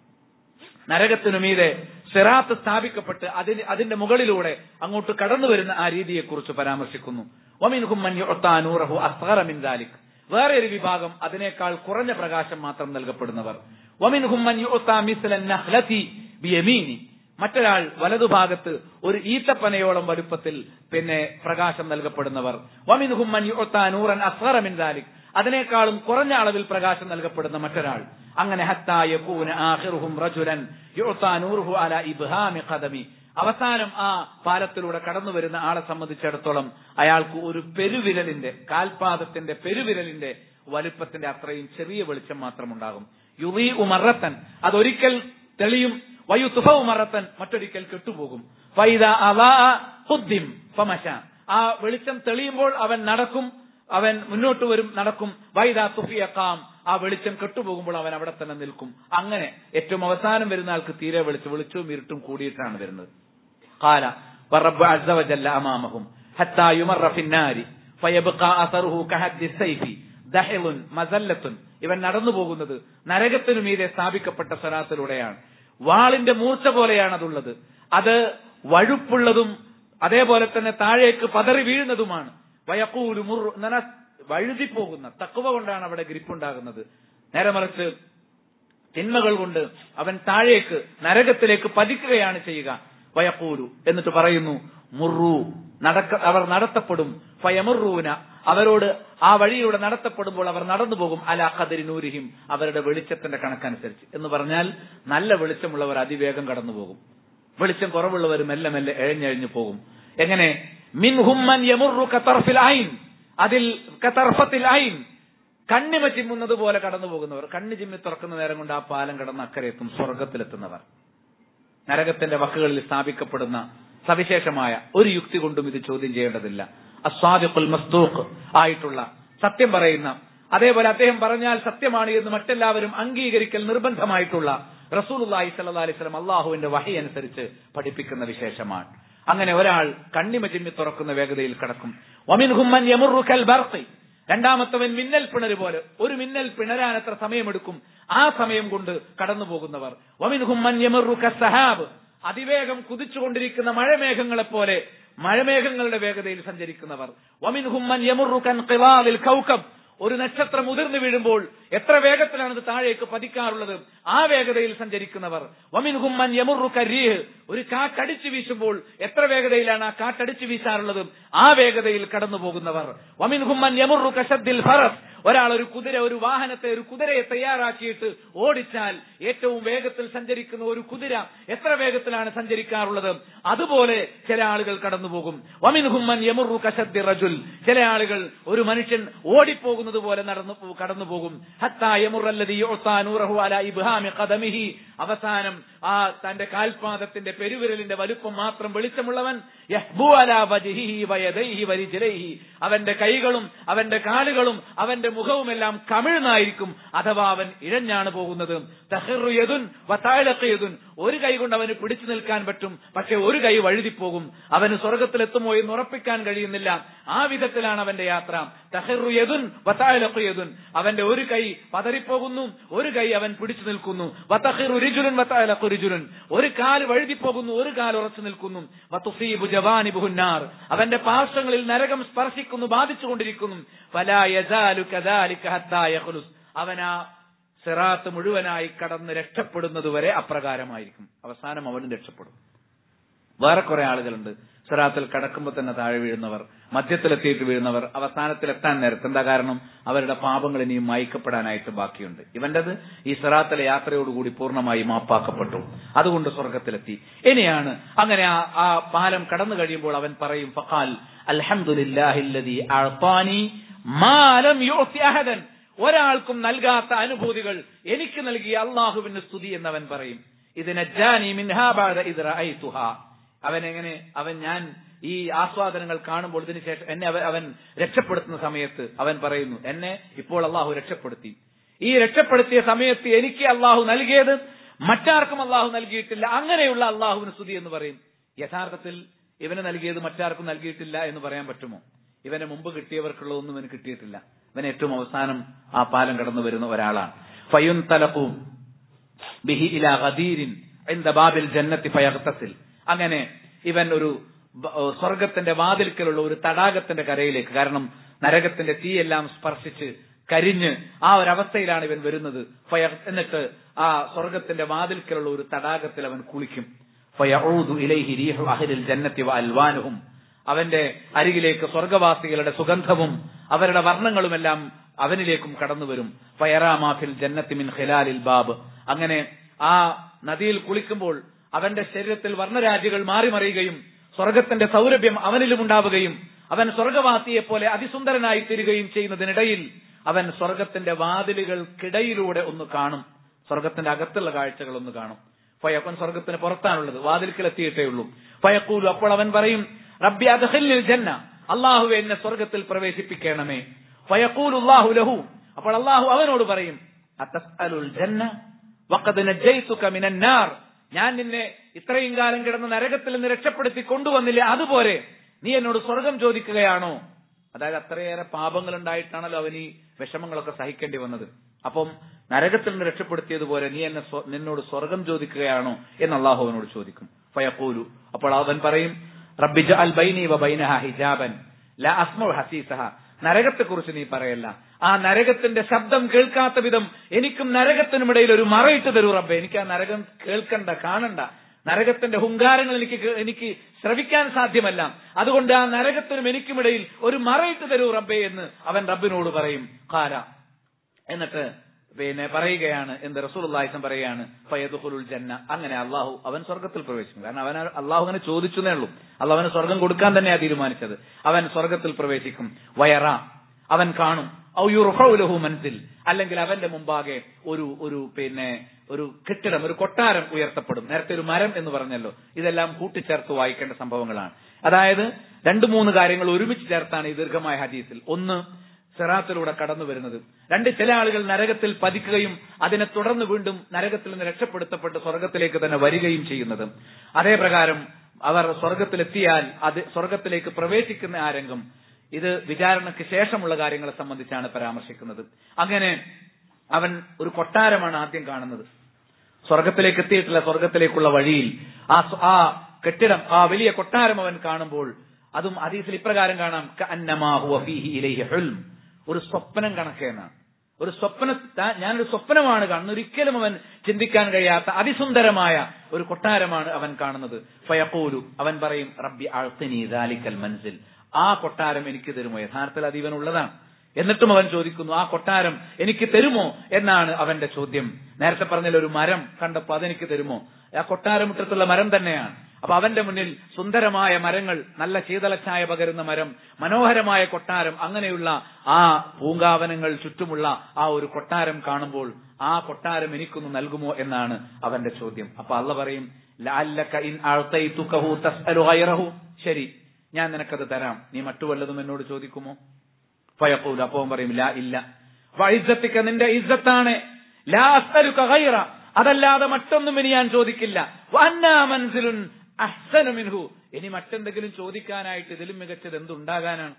നരകത്തിനു മീതെ സിറാത്ത് സ്ഥാപിക്കപ്പെട്ട് അതിന് അതിന്റെ മുകളിലൂടെ അങ്ങോട്ട് കടന്നു വരുന്ന ആ രീതിയെക്കുറിച്ച് പരാമർശിക്കുന്നു വമിൻഹും മൻ യുഅ്താ നൂറഹു അസ്ഗറ മിൻ ദാലിക് വേറെ ഒരു വിഭാഗം അതിനേക്കാൾ കുറഞ്ഞ പ്രകാശം മാത്രം നൽകപ്പെടുന്നവർ വമിൻഹും മൻ യുഅ്താ മിസ്ലൻ നഹ്ലതി ബിയമീനി മറ്റൊരാൾ വലതുഭാഗത്ത് ഒരു ഈത്തപ്പനയോളം വലുപ്പത്തിൽ പിന്നെ പ്രകാശം നൽകപ്പെടുന്നവർ വമിൻഹും മൻ യുഅ്താ നൂറൻ അസ്ഗറ മിൻ ദാലിക് അതിനേക്കാളും കുറഞ്ഞ അളവിൽ പ്രകാശം നൽകപ്പെടുന്ന മറ്റൊരാൾ അങ്ങനെ ഹത്താ യകൂന ആഖിറുഹും റജുലൻ യുഅ്താ നൂറുഹു അലാ ഇബ്ഹാമി ഖദമി അവസാനം ആ പാലത്തിലൂടെ കടന്നു വരുന്ന ആളെ സംബന്ധിച്ചിടത്തോളം അയാൾക്ക് ഒരു പെരുവിരലിന്റെ കാൽപാദത്തിന്റെ പെരുവിരലിന്റെ വലുപ്പത്തിന്റെ അത്രയും ചെറിയ വെളിച്ചം മാത്രം ഉണ്ടാകും യുവി ഉമറത്തൻ അതൊരിക്കൽ തെളിയും വയുത്തുഫ ഉമറത്തൻ മറ്റൊരിക്കൽ കെട്ടുപോകും ഫൈദ അവാ ഹുദ്ദിം ഫമശ ആ വെളിച്ചം തെളിയുമ്പോൾ അവൻ നടക്കും അവൻ മുന്നോട്ട് വരും നടക്കും വൈദ തുഫിയക്കാം ആ വെളിച്ചം കെട്ടുപോകുമ്പോൾ അവൻ അവിടെ തന്നെ നിൽക്കും അങ്ങനെ ഏറ്റവും അവസാനം വരുന്ന ആൾക്ക് തീരെ വെളിച്ചം വെളിച്ചവും ഇരുട്ടും കൂടിയിട്ടാണ് വരുന്നത് قال والرب عز وجل أمامهم حتى يمر في النار فيبقى أثره كهد السيف ദഹിളുൻ മസല്ലത്തുൻ ഇവൻ നടന്നു പോകുന്നത് നരകത്തിനു മീതെ സ്ഥാപിക്കപ്പെട്ട സ്വരാത്തിലൂടെയാണ് വാളിന്റെ മൂർച്ച പോലെയാണ് അതുള്ളത് അത് വഴുപ്പുള്ളതും അതേപോലെ തന്നെ താഴേക്ക് പതറി വീഴുന്നതുമാണ് വയക്കൂരു മുറു നന വഴുതിപ്പോകുന്ന തക്കുവ കൊണ്ടാണ് അവിടെ ഗ്രിപ്പുണ്ടാകുന്നത് നേരെ മറിച്ച് തിന്മകൾ കൊണ്ട് അവൻ താഴേക്ക് നരകത്തിലേക്ക് പതിക്കുകയാണ് ചെയ്യുക വയക്കൂരു എന്നിട്ട് പറയുന്നു മുറു നടക്ക അവർ നടത്തപ്പെടും ഫയമുറൂന അവരോട് ആ വഴിയിലൂടെ നടത്തപ്പെടുമ്പോൾ അവർ നടന്നു പോകും അല ഖദരിനൂരിഹിം അവരുടെ വെളിച്ചത്തിന്റെ കണക്കനുസരിച്ച് എന്ന് പറഞ്ഞാൽ നല്ല വെളിച്ചമുള്ളവർ അതിവേഗം കടന്നു പോകും വെളിച്ചം കുറവുള്ളവർ മെല്ലെ മെല്ലെ എഴഞ്ഞെഴഞ്ഞു പോകും എങ്ങനെ മിൻ ഹുമ്മൻ യമുറു കത്തർഫിൽ ഐൻ അതിൽ കത്തർഫത്തിൽ ഐൻ കണ്ണിമ ചിമ്മുന്നത് പോലെ കടന്നു പോകുന്നവർ കണ്ണ് ചിമ്മി തുറക്കുന്ന നേരം കൊണ്ട് ആ പാലം കടന്ന് അക്കരെ എത്തും സ്വർഗത്തിലെത്തുന്നവർ നരകത്തിന്റെ വക്കുകളിൽ സ്ഥാപിക്കപ്പെടുന്ന സവിശേഷമായ ഒരു യുക്തി കൊണ്ടും ഇത് ചോദ്യം ചെയ്യേണ്ടതില്ല അസ്വാദിഖുൽ മസ്തൂഖ് ആയിട്ടുള്ള സത്യം പറയുന്ന അതേപോലെ അദ്ദേഹം പറഞ്ഞാൽ സത്യമാണ് എന്ന് മറ്റെല്ലാവരും അംഗീകരിക്കൽ നിർബന്ധമായിട്ടുള്ള റസൂലുള്ളാഹി സ്വല്ലല്ലാഹി അലൈഹി വസല്ലം അള്ളാഹുവിന്റെ വഹി അനുസരിച്ച് പഠിപ്പിക്കുന്ന വിശേഷമാണ് അങ്ങനെ ഒരാൾ കണ്ണിമ ചിമ്മി തുറക്കുന്ന വേഗതയിൽ കടക്കും വമിൻഹും മൻ യമുറു കൽ ബർഖി രണ്ടാമത്തവൻ മിന്നൽ പിണര് പോലെ ഒരു മിന്നൽ പിണരാൻ എത്ര സമയമെടുക്കും ആ സമയം കൊണ്ട് കടന്നു പോകുന്നവർ വമിൻഹും മൻ യമുറു കസ്സഹാബ് അതിവേഗം കുതിച്ചുകൊണ്ടിരിക്കുന്ന മഴമേഘങ്ങളെ പോലെ മഴമേഘങ്ങളുടെ വേഗതയിൽ സഞ്ചരിക്കുന്നവർ വമിൻഹും മൻ യമുറു കൻ ഖിലാലിൽ കൗകബ് ഒരു നക്ഷത്രം ഉതിർന്നു വീഴുമ്പോൾ എത്ര വേഗത്തിലാണ് ഇത് താഴേക്ക് പതിക്കാറുള്ളത് ആ വേഗതയിൽ സഞ്ചരിക്കുന്നവർ വമിൻഹും മൻ യമുറു കരീഹ് ഒരു കാറ്റടിച്ചു വീശുമ്പോൾ എത്ര വേഗതയിലാണ് ആ കാറ്റടിച്ചു വീശാറുള്ളത് ആ വേഗതയിൽ കടന്നു പോകുന്നവർ വമിൻഹും മൻ യമുറു കശദ്ദിൽ ഫറസ് ഒരാൾ ഒരു കുതിര ഒരു വാഹനത്തെ ഒരു കുതിരയെ തയ്യാറാക്കിയിട്ട് ഓടിച്ചാൽ ഏറ്റവും വേഗത്തിൽ സഞ്ചരിക്കുന്ന ഒരു കുതിര എത്ര വേഗത്തിലാണ് സഞ്ചരിക്കാറുള്ളത് അതുപോലെ ചില ആളുകൾ കടന്നു പോകും വമിൻഹുമ്മൻ യമുറു കശദ്ദി റജുൽ ചില ആളുകൾ ഒരു മനുഷ്യൻ ഓടിപ്പോകുന്നത് പോലെ നടന്നു പോ- കടന്നു പോകും ഹത്താ യമുറല്ലദി യുഅ്താ നൂറഹു അലാ ഇബ്ഹാമി ഖദമിഹി അവസാനം ആ തന്റെ കാൽപാദത്തിന്റെ പെരുവിരലിന്റെ വലുപ്പം മാത്രം വെളിച്ചമുള്ളവൻ യഹ്ബു അലാ വജ്ഹിഹി വയദൈഹി വരിജ്ലൈഹി അവന്റെ കൈകളും അവന്റെ കാലുകളും അവന്റെ മുഖവുമെല്ലാം കമിഴ്ന്നായിരിക്കും അഥവാ അവൻ ഇഴഞ്ഞാണ് പോകുന്നത് തഹിറു യദുൻ വതാലഖ് യദുൻ ഒരു കൈ കൊണ്ട് അവന് പിടിച്ചു നിൽക്കാൻ പറ്റും പക്ഷെ ഒരു കൈ വഴുതിപ്പോകും അവന് സ്വർഗത്തിലെത്തുമോ എന്ന് ഉറപ്പിക്കാൻ കഴിയുന്നില്ല ആ വിധത്തിലാണ് അവന്റെ യാത്ര തഹിറു യദുൻ വതാലഖ് യദുൻ അവന്റെ ഒരു കൈ പതറിപ്പോകുന്നു ഒരു കൈ അവൻ പിടിച്ചു നിൽക്കുന്നു വതഹിറു റിജുലുൻ വതാലഖ് റിജുലുൻ ഒരു കാല് വഴുതിപ്പോകുന്നു ഒരു കാൽ ഉറച്ചു നിൽക്കുന്നു വതുസീബു ജവാനിബുഹുന്നാർ അവന്റെ പാർശ്വങ്ങളിൽ നരകം സ്പർശിക്കുന്നു ബാധിച്ചുകൊണ്ടിരിക്കുന്നു ഫലാ യസാലു കദാലിക ഹത്താ യഖ്ലുസ് അവനാ സിറാത്ത് മുഴുവനായി കടന്ന് രക്ഷപ്പെടുന്നതുവരെ അപ്രകാരമായിരിക്കും അവസാനം അവനും രക്ഷപ്പെടും വേറെ കുറെ ആളുകളുണ്ട് സിറാത്തിൽ കടക്കുമ്പോൾ തന്നെ താഴെ വീഴുന്നവർ മധ്യത്തിലെത്തിയിട്ട് വീഴുന്നവർ അവസാനത്തിലെത്താൻ നേരത്ത് എന്താ കാരണം അവരുടെ പാപങ്ങൾ ഇനിയും മായ്ക്കപ്പെടാനായിട്ട് ബാക്കിയുണ്ട് ഇവന്റേത് ഈ സിറാത്തിലെ യാത്രയോടുകൂടി പൂർണ്ണമായി മാപ്പാക്കപ്പെട്ടു അതുകൊണ്ട് സ്വർഗത്തിലെത്തി ഇനിയാണ് അങ്ങനെ ആ ആ പാലം കടന്നു കഴിയുമ്പോൾ അവൻ പറയും ഫഖാൽ അൽഹംദുലില്ലാഹില്ലദീ അഅ്താനി മാ ലം യുഅ്തി അഹദൻ ഒരാൾക്കും നൽകാത്ത അനുഭൂതികൾ എനിക്ക് നൽകിയ അള്ളാഹുവിന് സ്തുതി എന്നവൻ പറയും ഇത് നജ്ജാനി മിൻഹാ ബഅദ ഇദ് റഅയ്തുഹാ അവൻ എങ്ങനെ അവൻ ഞാൻ ഈ ആസ്വാദനങ്ങൾ കാണുമ്പോൾ ഇതിനു ശേഷം എന്നെ അവൻ അവൻ രക്ഷപ്പെടുത്തുന്ന സമയത്ത് അവൻ പറയുന്നു എന്നെ ഇപ്പോൾ അള്ളാഹു രക്ഷപ്പെടുത്തി ഈ രക്ഷപ്പെടുത്തിയ സമയത്ത് എനിക്ക് അള്ളാഹു നൽകിയത് മറ്റാർക്കും അള്ളാഹു നൽകിയിട്ടില്ല അങ്ങനെയുള്ള അള്ളാഹുവിന് സ്തുതി എന്ന് പറയും യഥാർത്ഥത്തിൽ ഇവന് നൽകിയത് മറ്റാർക്കും നൽകിയിട്ടില്ല എന്ന് പറയാൻ പറ്റുമോ ഇവന് മുമ്പ് കിട്ടിയവർക്കുള്ളതൊന്നും ഇവന് കിട്ടിയിട്ടില്ല ഇവൻ ഏറ്റവും അവസാനം ആ പാലം കടന്നു വരുന്ന ഒരാളാണ് ഫയുൻ തലപ്പും ബിഹി ഇല ഖദീരിൻ ഇന്ദ ബാബിൽ ജന്നത്തി ഫയഗ്തസിൽ അങ്ങനെ ഇവൻ ഒരു ബ- ഏഹ് സ്വർഗത്തിന്റെ വാതിൽക്കലുള്ള ഒരു തടാകത്തിന്റെ കരയിലേക്ക് കാരണം നരകത്തിന്റെ തീയെല്ലാം സ്പർശിച്ച് കരിഞ്ഞ് ആ ഒരു അവസ്ഥയിലാണ് ഇവൻ വരുന്നത് ഫയ എന്നിട്ട് ആ സ്വർഗത്തിന്റെ വാതിൽക്കലുള്ള ഒരു തടാകത്തിൽ അവൻ കുളിക്കും ഫയഊദു ഇലൈഹി റീഹു അഹ്ലിൽ ജന്നത്തി വഅൽവാനുഹും അവന്റെ അരികിലേക്ക് സ്വർഗവാസികളുടെ സുഗന്ധവും അവരുടെ വർണ്ണങ്ങളുമെല്ലാം അവനിലേക്കും കടന്നു വരും ഫയറാമാഫിൽ ജന്നത്തി മിൻ ഖിലാലിൽ ബാബ് അങ്ങനെ ആ നദിയിൽ കുളിക്കുമ്പോൾ അവന്റെ ശരീരത്തിൽ വർണ്ണരാജികൾ മാറി മറിയുകയും സ്വർഗത്തിന്റെ സൗരഭ്യം അവനിലും ഉണ്ടാവുകയും അവൻ സ്വർഗവാസിയെ പോലെ അതിസുന്ദരനായി തീരുകയും ചെയ്യുന്നതിനിടയിൽ അവൻ സ്വർഗത്തിന്റെ വാതിലുകൾക്കിടയിലൂടെ ഒന്ന് കാണും സ്വർഗത്തിന്റെ അകത്തുള്ള കാഴ്ചകൾ ഒന്ന് കാണും ഫയക്കൻ സ്വർഗത്തിന് പുറത്താണുള്ളത് വാതിൽക്കൽ എത്തിയിട്ടേ ഉള്ളൂ ഫയക്കൂലു അപ്പോൾ അവൻ പറയും റബ്ബി അദ്ഖിൽനിൽ ജന്ന അള്ളാഹു എന്നെ സ്വർഗത്തിൽ പ്രവേശിപ്പിക്കണമേ ഫയക്കൂലു അല്ലാഹു ലഹു അപ്പോൾ അള്ളാഹു അവനോട് പറയും അത്തസ്അലുൽ ജന്ന വഖദ് നജയ്തുക മിനൻ നാർ ഞാൻ നിന്നെ ഇത്രയും കാലം കിടന്ന നരകത്തിൽ നിന്ന് രക്ഷപ്പെടുത്തി കൊണ്ടുവന്നില്ലേ അതുപോലെ നീ എന്നോട് സ്വർഗം ചോദിക്കുകയാണോ അതായത് അത്രയേറെ പാപങ്ങൾ ഉണ്ടായിട്ടാണല്ലോ അവൻ ഈ വിഷമങ്ങളൊക്കെ സഹിക്കേണ്ടി വന്നത് അപ്പം നരകത്തിൽ നിന്ന് രക്ഷപ്പെടുത്തിയതുപോലെ നീ എന്നെ സ്വ- നിന്നോട് സ്വർഗം ചോദിക്കുകയാണോ എന്ന് അള്ളാഹു അവനോട് ചോദിക്കും ഫയഖൂലു അപ്പോൾ അവൻ പറയും റബ്ബിജ അൽ ബൈനി വ ബൈനഹ ഹിജാബൻ ലാ അസ്മു ഹസീസഹ നരകത്തെക്കുറിച്ച് നീ പറയല്ല ആ നരകത്തിന്റെ ശബ്ദം കേൾക്കാത്ത വിധം എനിക്കും നരകത്തിനും ഇടയിൽ ഒരു മറയിട്ട് തരൂ റബ്ബെ എനിക്ക് ആ നരകം കേൾക്കണ്ട കാണണ്ട നരകത്തിന്റെ ഹുങ്കാരങ്ങൾ എനിക്ക് കേ- എനിക്ക് ശ്രവിക്കാൻ സാധ്യമല്ല അതുകൊണ്ട് ആ നരകത്തിനും എനിക്കുമിടയിൽ ഒരു മറയിട്ട് തരൂ റബ്ബെ എന്ന് അവൻ റബ്ബിനോട് പറയും കാല എന്നിട്ട് പിന്നെ പറയുകയാണ് എന്ത് റസൂലുള്ളാഹിസം പറയുകയാണ് ഫയദുഖുലുൽ ജന്ന അങ്ങനെ അള്ളാഹു അവൻ സ്വർഗത്തിൽ പ്രവേശിക്കും കാരണം അവൻ അള്ളാഹു അങ്ങനെ ചോദിച്ചതേ ഉള്ളൂ അള്ളാഹു അവന് സ്വർഗം കൊടുക്കാൻ തന്നെയാ തീരുമാനിച്ചത് അവൻ സ്വർഗത്തിൽ പ്രവേശിക്കും വയറ അവൻ കാണും ഔ യുർഫഉ ലഹു മൻസിൽ അല്ലെങ്കിൽ അവന്റെ മുമ്പാകെ ഒരു ഒരു പിന്നെ ഒരു കെട്ടിടം ഒരു കൊട്ടാരം ഉയർത്തപ്പെടും നേരത്തെ ഒരു മരം എന്ന് പറഞ്ഞല്ലോ ഇതെല്ലാം കൂട്ടിച്ചേർത്ത് വായിക്കേണ്ട സംഭവങ്ങളാണ് അതായത് രണ്ടു മൂന്ന് കാര്യങ്ങൾ ഒരുമിച്ച് ചേർത്താണ് ഈ ദീർഘമായ ഹദീസിൽ ഒന്ന് സിറാത്തിലൂടെ കടന്നു വരുന്നത് രണ്ട് ചില ആളുകൾ നരകത്തിൽ പതിക്കുകയും അതിനെ തുടർന്ന് വീണ്ടും നരകത്തിൽ നിന്ന് രക്ഷപ്പെടുത്തപ്പെട്ട് സ്വർഗത്തിലേക്ക് തന്നെ വരികയും ചെയ്യുന്നത് അതേ പ്രകാരം അവർ സ്വർഗത്തിലെത്തിയാൽ അത് സ്വർഗത്തിലേക്ക് പ്രവേശിക്കുന്ന ആ രംഗം ഇത് വിചാരണയ്ക്ക് ശേഷമുള്ള കാര്യങ്ങളെ സംബന്ധിച്ചാണ് പരാമർശിക്കുന്നത് അങ്ങനെ അവൻ ഒരു കൊട്ടാരമാണ് ആദ്യം കാണുന്നത് സ്വർഗത്തിലേക്ക് എത്തിയിട്ടില്ല സ്വർഗത്തിലേക്കുള്ള വഴിയിൽ ആ സ്വ- ആ കെട്ടിടം ആ വലിയ കൊട്ടാരം അവൻ കാണുമ്പോൾ അതും ഹദീസിൽ ഇപ്രകാരം കാണാം കഅന്നമാ ഹുവ ഫീഹി ഇലൈഹി ഹുൽം. ഒരു സ്വപ്നം കണക്കേന്നാണ് ഒരു സ്വപ്ന താ- ഞാനൊരു സ്വപ്നമാണ് കാണുന്നത് ഒരിക്കലും അവൻ ചിന്തിക്കാൻ കഴിയാത്ത അതിസുന്ദരമായ ഒരു കൊട്ടാരമാണ് അവൻ കാണുന്നത് ഫയഖൂലു അവൻ പറയും റബ്ബി അഴ്ത്തിനി ദാലിക്കൽ മൻസിൽ ആ കൊട്ടാരം എനിക്ക് തരുമോ യഥാർത്ഥത്തിൽ അത് ഇവനുള്ളതാണ് എന്നിട്ടും അവൻ ചോദിക്കുന്നു ആ കൊട്ടാരം എനിക്ക് തരുമോ എന്നാണ് അവന്റെ ചോദ്യം നേരത്തെ പറഞ്ഞതിൽ ഒരു മരം കണ്ടപ്പോ അതെനിക്ക് തരുമോ ആ കൊട്ടാരമുറ്റത്തുള്ള മരം തന്നെയാണ് അപ്പൊ അവന്റെ മുന്നിൽ സുന്ദരമായ മരങ്ങൾ നല്ല ശീതളച്ഛായ പകരുന്ന മരം മനോഹരമായ കൊട്ടാരം അങ്ങനെയുള്ള ആ പൂങ്കാവനങ്ങൾ ചുറ്റുമുള്ള ആ ഒരു കൊട്ടാരം കാണുമ്പോൾ ആ കൊട്ടാരം എനിക്കൊന്ന് നൽകുമോ എന്നാണ് അവന്റെ ചോദ്യം അപ്പൊ അള്ള പറയും "ലഅല്ലക ഇൻ അഅ്തൈതുകഹു തസ്അലു ഗൈറഹു." ശരി ഞാൻ നിനക്കത് തരാം നീ മറ്റു വല്ലതും എന്നോട് ചോദിക്കുമോ ഫയഖൂൽ അപ്പൊ അവൻ പറയും ലാ ഇല്ല വഇസ്സത്തിക നിന്റെ ഇസ്സത്താണ് ലാ അസ്അലുക ഗൈറ അതല്ലാതെ മറ്റൊന്നും ഇനി ഞാൻ ചോദിക്കില്ല വഅന്നാ മൻസിലുൻ അഹ്സനു മിൻഹു ഇനി മറ്റെന്തെങ്കിലും ചോദിക്കാനായിട്ട് ഇതിലും മികച്ചത് എന്തുണ്ടാകാനാണ്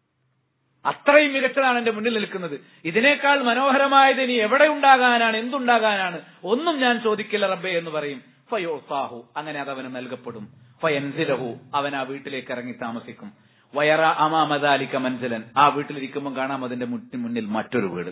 അത്രയും മികച്ചതാണ് എന്റെ മുന്നിൽ നിൽക്കുന്നത് ഇതിനേക്കാൾ മനോഹരമായത് ഇനി എവിടെ ഉണ്ടാകാനാണ് എന്തുണ്ടാകാനാണ് ഒന്നും ഞാൻ ചോദിക്കില്ല റബ്ബേ എന്ന് പറയും ഫയോസാഹു അങ്ങനെ അത് അവന് നൽകപ്പെടും ഫയൻസിലഹു അവൻ ആ വീട്ടിലേക്ക് ഇറങ്ങി താമസിക്കും വയറ അമാമദാലിക്ക മൻസിലൻ ആ വീട്ടിലിരിക്കുമ്പോൾ കാണാം അതിന്റെ മുറ്റി മുന്നിൽ മറ്റൊരു വീട്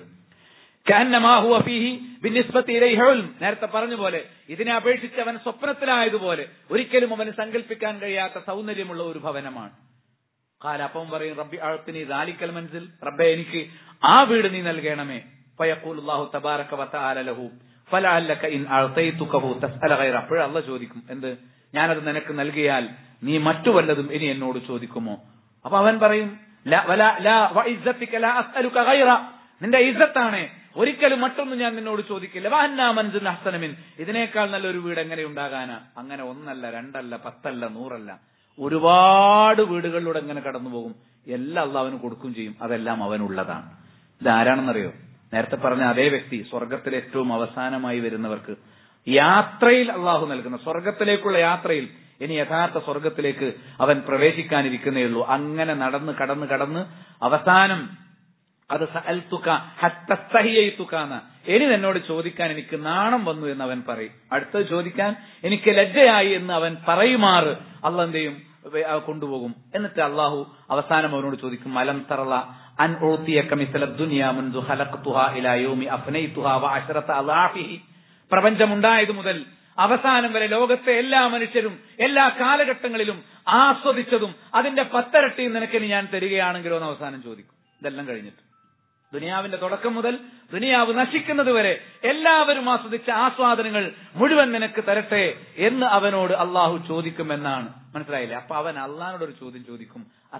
كأنما هو فيه بالنسبة إليه علم. നേരത്തെ പറഞ്ഞ പോലെ ഇതിനെ അപേക്ഷിച്ച് അവൻ സ്വപ്നത്തിലായതുപോലെ ഒരിക്കലും അവന് സങ്കല്പിക്കാൻ കഴിയാത്ത സൗന്ദര്യമുള്ള ഒരു ഭവനമാണ് കാല അപ്പം പറയും റബ്ബി അഴത്തിന് ദാലിക്കൽ മനസ്സിൽ റബ്ബെ എനിക്ക് ആ വീട് നീ നൽകണമേ ഫയഖൂൽ അല്ലാഹു തബാറക വതആല ലഹു ഫലഅല്ലക ഇൻ അഅതൈതുകഹു തസ്അല ഗൈറ അപ്പോൾ അല്ല ചോദിക്കും എന്ത് ഞാനത് നിനക്ക് നൽകിയാൽ നീ മറ്റു വല്ലതും ഇനി എന്നോട് ചോദിക്കുമോ അപ്പൊ അവൻ പറയും ലാ വലാ ലാ വഇസ്സതിക ലാ അസ്അലുക ഗൈറ നിന്റെ ഇസ്സത്താണ് ഒരിക്കലും മറ്റൊന്നും ഞാൻ നിന്നോട് ചോദിക്കില്ല വഅന്നാ മൻസിൽ അഹ്സനമിൻ ഇതിനേക്കാൾ നല്ലൊരു വീട് എങ്ങനെ ഉണ്ടാകാനാ അങ്ങനെ ഒന്നല്ല രണ്ടല്ല പത്തല്ല നൂറല്ല ഒരുപാട് വീടുകളിലൂടെ എങ്ങനെ കടന്നു പോകും എല്ലാം അള്ളാഹ് കൊടുക്കും ചെയ്യും അതെല്ലാം അവനുള്ളതാണ് ഇതാരാണെന്നറിയോ നേരത്തെ പറഞ്ഞ അതേ വ്യക്തി സ്വർഗത്തിൽ ഏറ്റവും അവസാനമായി വരുന്നവർക്ക് യാത്രയിൽ അള്ളാഹു നൽകുന്ന സ്വർഗത്തിലേക്കുള്ള യാത്രയിൽ ഇനി യഥാർത്ഥ സ്വർഗത്തിലേക്ക് അവൻ പ്രവേശിക്കാനിരിക്കുന്നേ ഉള്ളൂ അങ്ങനെ നടന്ന് കടന്ന് കടന്ന് അവസാനം അത് സഅൽതുക ഹത്തസ്തഹിയൈതുക എന്ന് ഇനി എന്നോട് ചോദിക്കാൻ എനിക്ക് നാണം വന്നു എന്ന് അവൻ പറയും അടുത്തത് ചോദിക്കാൻ എനിക്ക് ലജ്ജയായി എന്ന് അവൻ പറയുമാറ് അള്ള എന്ത് ചെയ്യും വേ- ആ കൊണ്ടുപോകും എന്നിട്ട് അള്ളാഹു അവസാനം അവനോട് ചോദിക്കും അലം തറള അൻ ഊത്തിയക മിസ്ല ദുനിയ മുൻദു ഖലഖ്തുഹ ഇലാ യൗമി അഫ്നൈതുഹ വഅശറത അളാഫിഹി പ്രപഞ്ചമുണ്ടായത് മുതൽ അവസാനം വരെ ലോകത്തെ എല്ലാ മനുഷ്യരും എല്ലാ കാലഘട്ടങ്ങളിലും ആസ്വദിച്ചതും അതിന്റെ പത്തരട്ടിയും നിനക്കിനി ഞാൻ തരികയാണെങ്കിലോ എന്ന് അവസാനം ചോദിക്കും ഇതെല്ലാം കഴിഞ്ഞിട്ട് ദുനിയാവിന്റെ തുടക്കം മുതൽ ദുനിയാവ് നശിക്കുന്നത് വരെ എല്ലാവരും ആസ്വദിച്ച ആസ്വാദനങ്ങൾ മുഴുവൻ നിനക്ക് തരട്ടെ എന്ന് അവനോട് അള്ളാഹു ചോദിക്കുമെന്നാണ് മനസ്സിലായില്ലേ അപ്പൊ അവൻ അള്ളഹാനോട് ഒരു ചോദ്യം ചോദിക്കും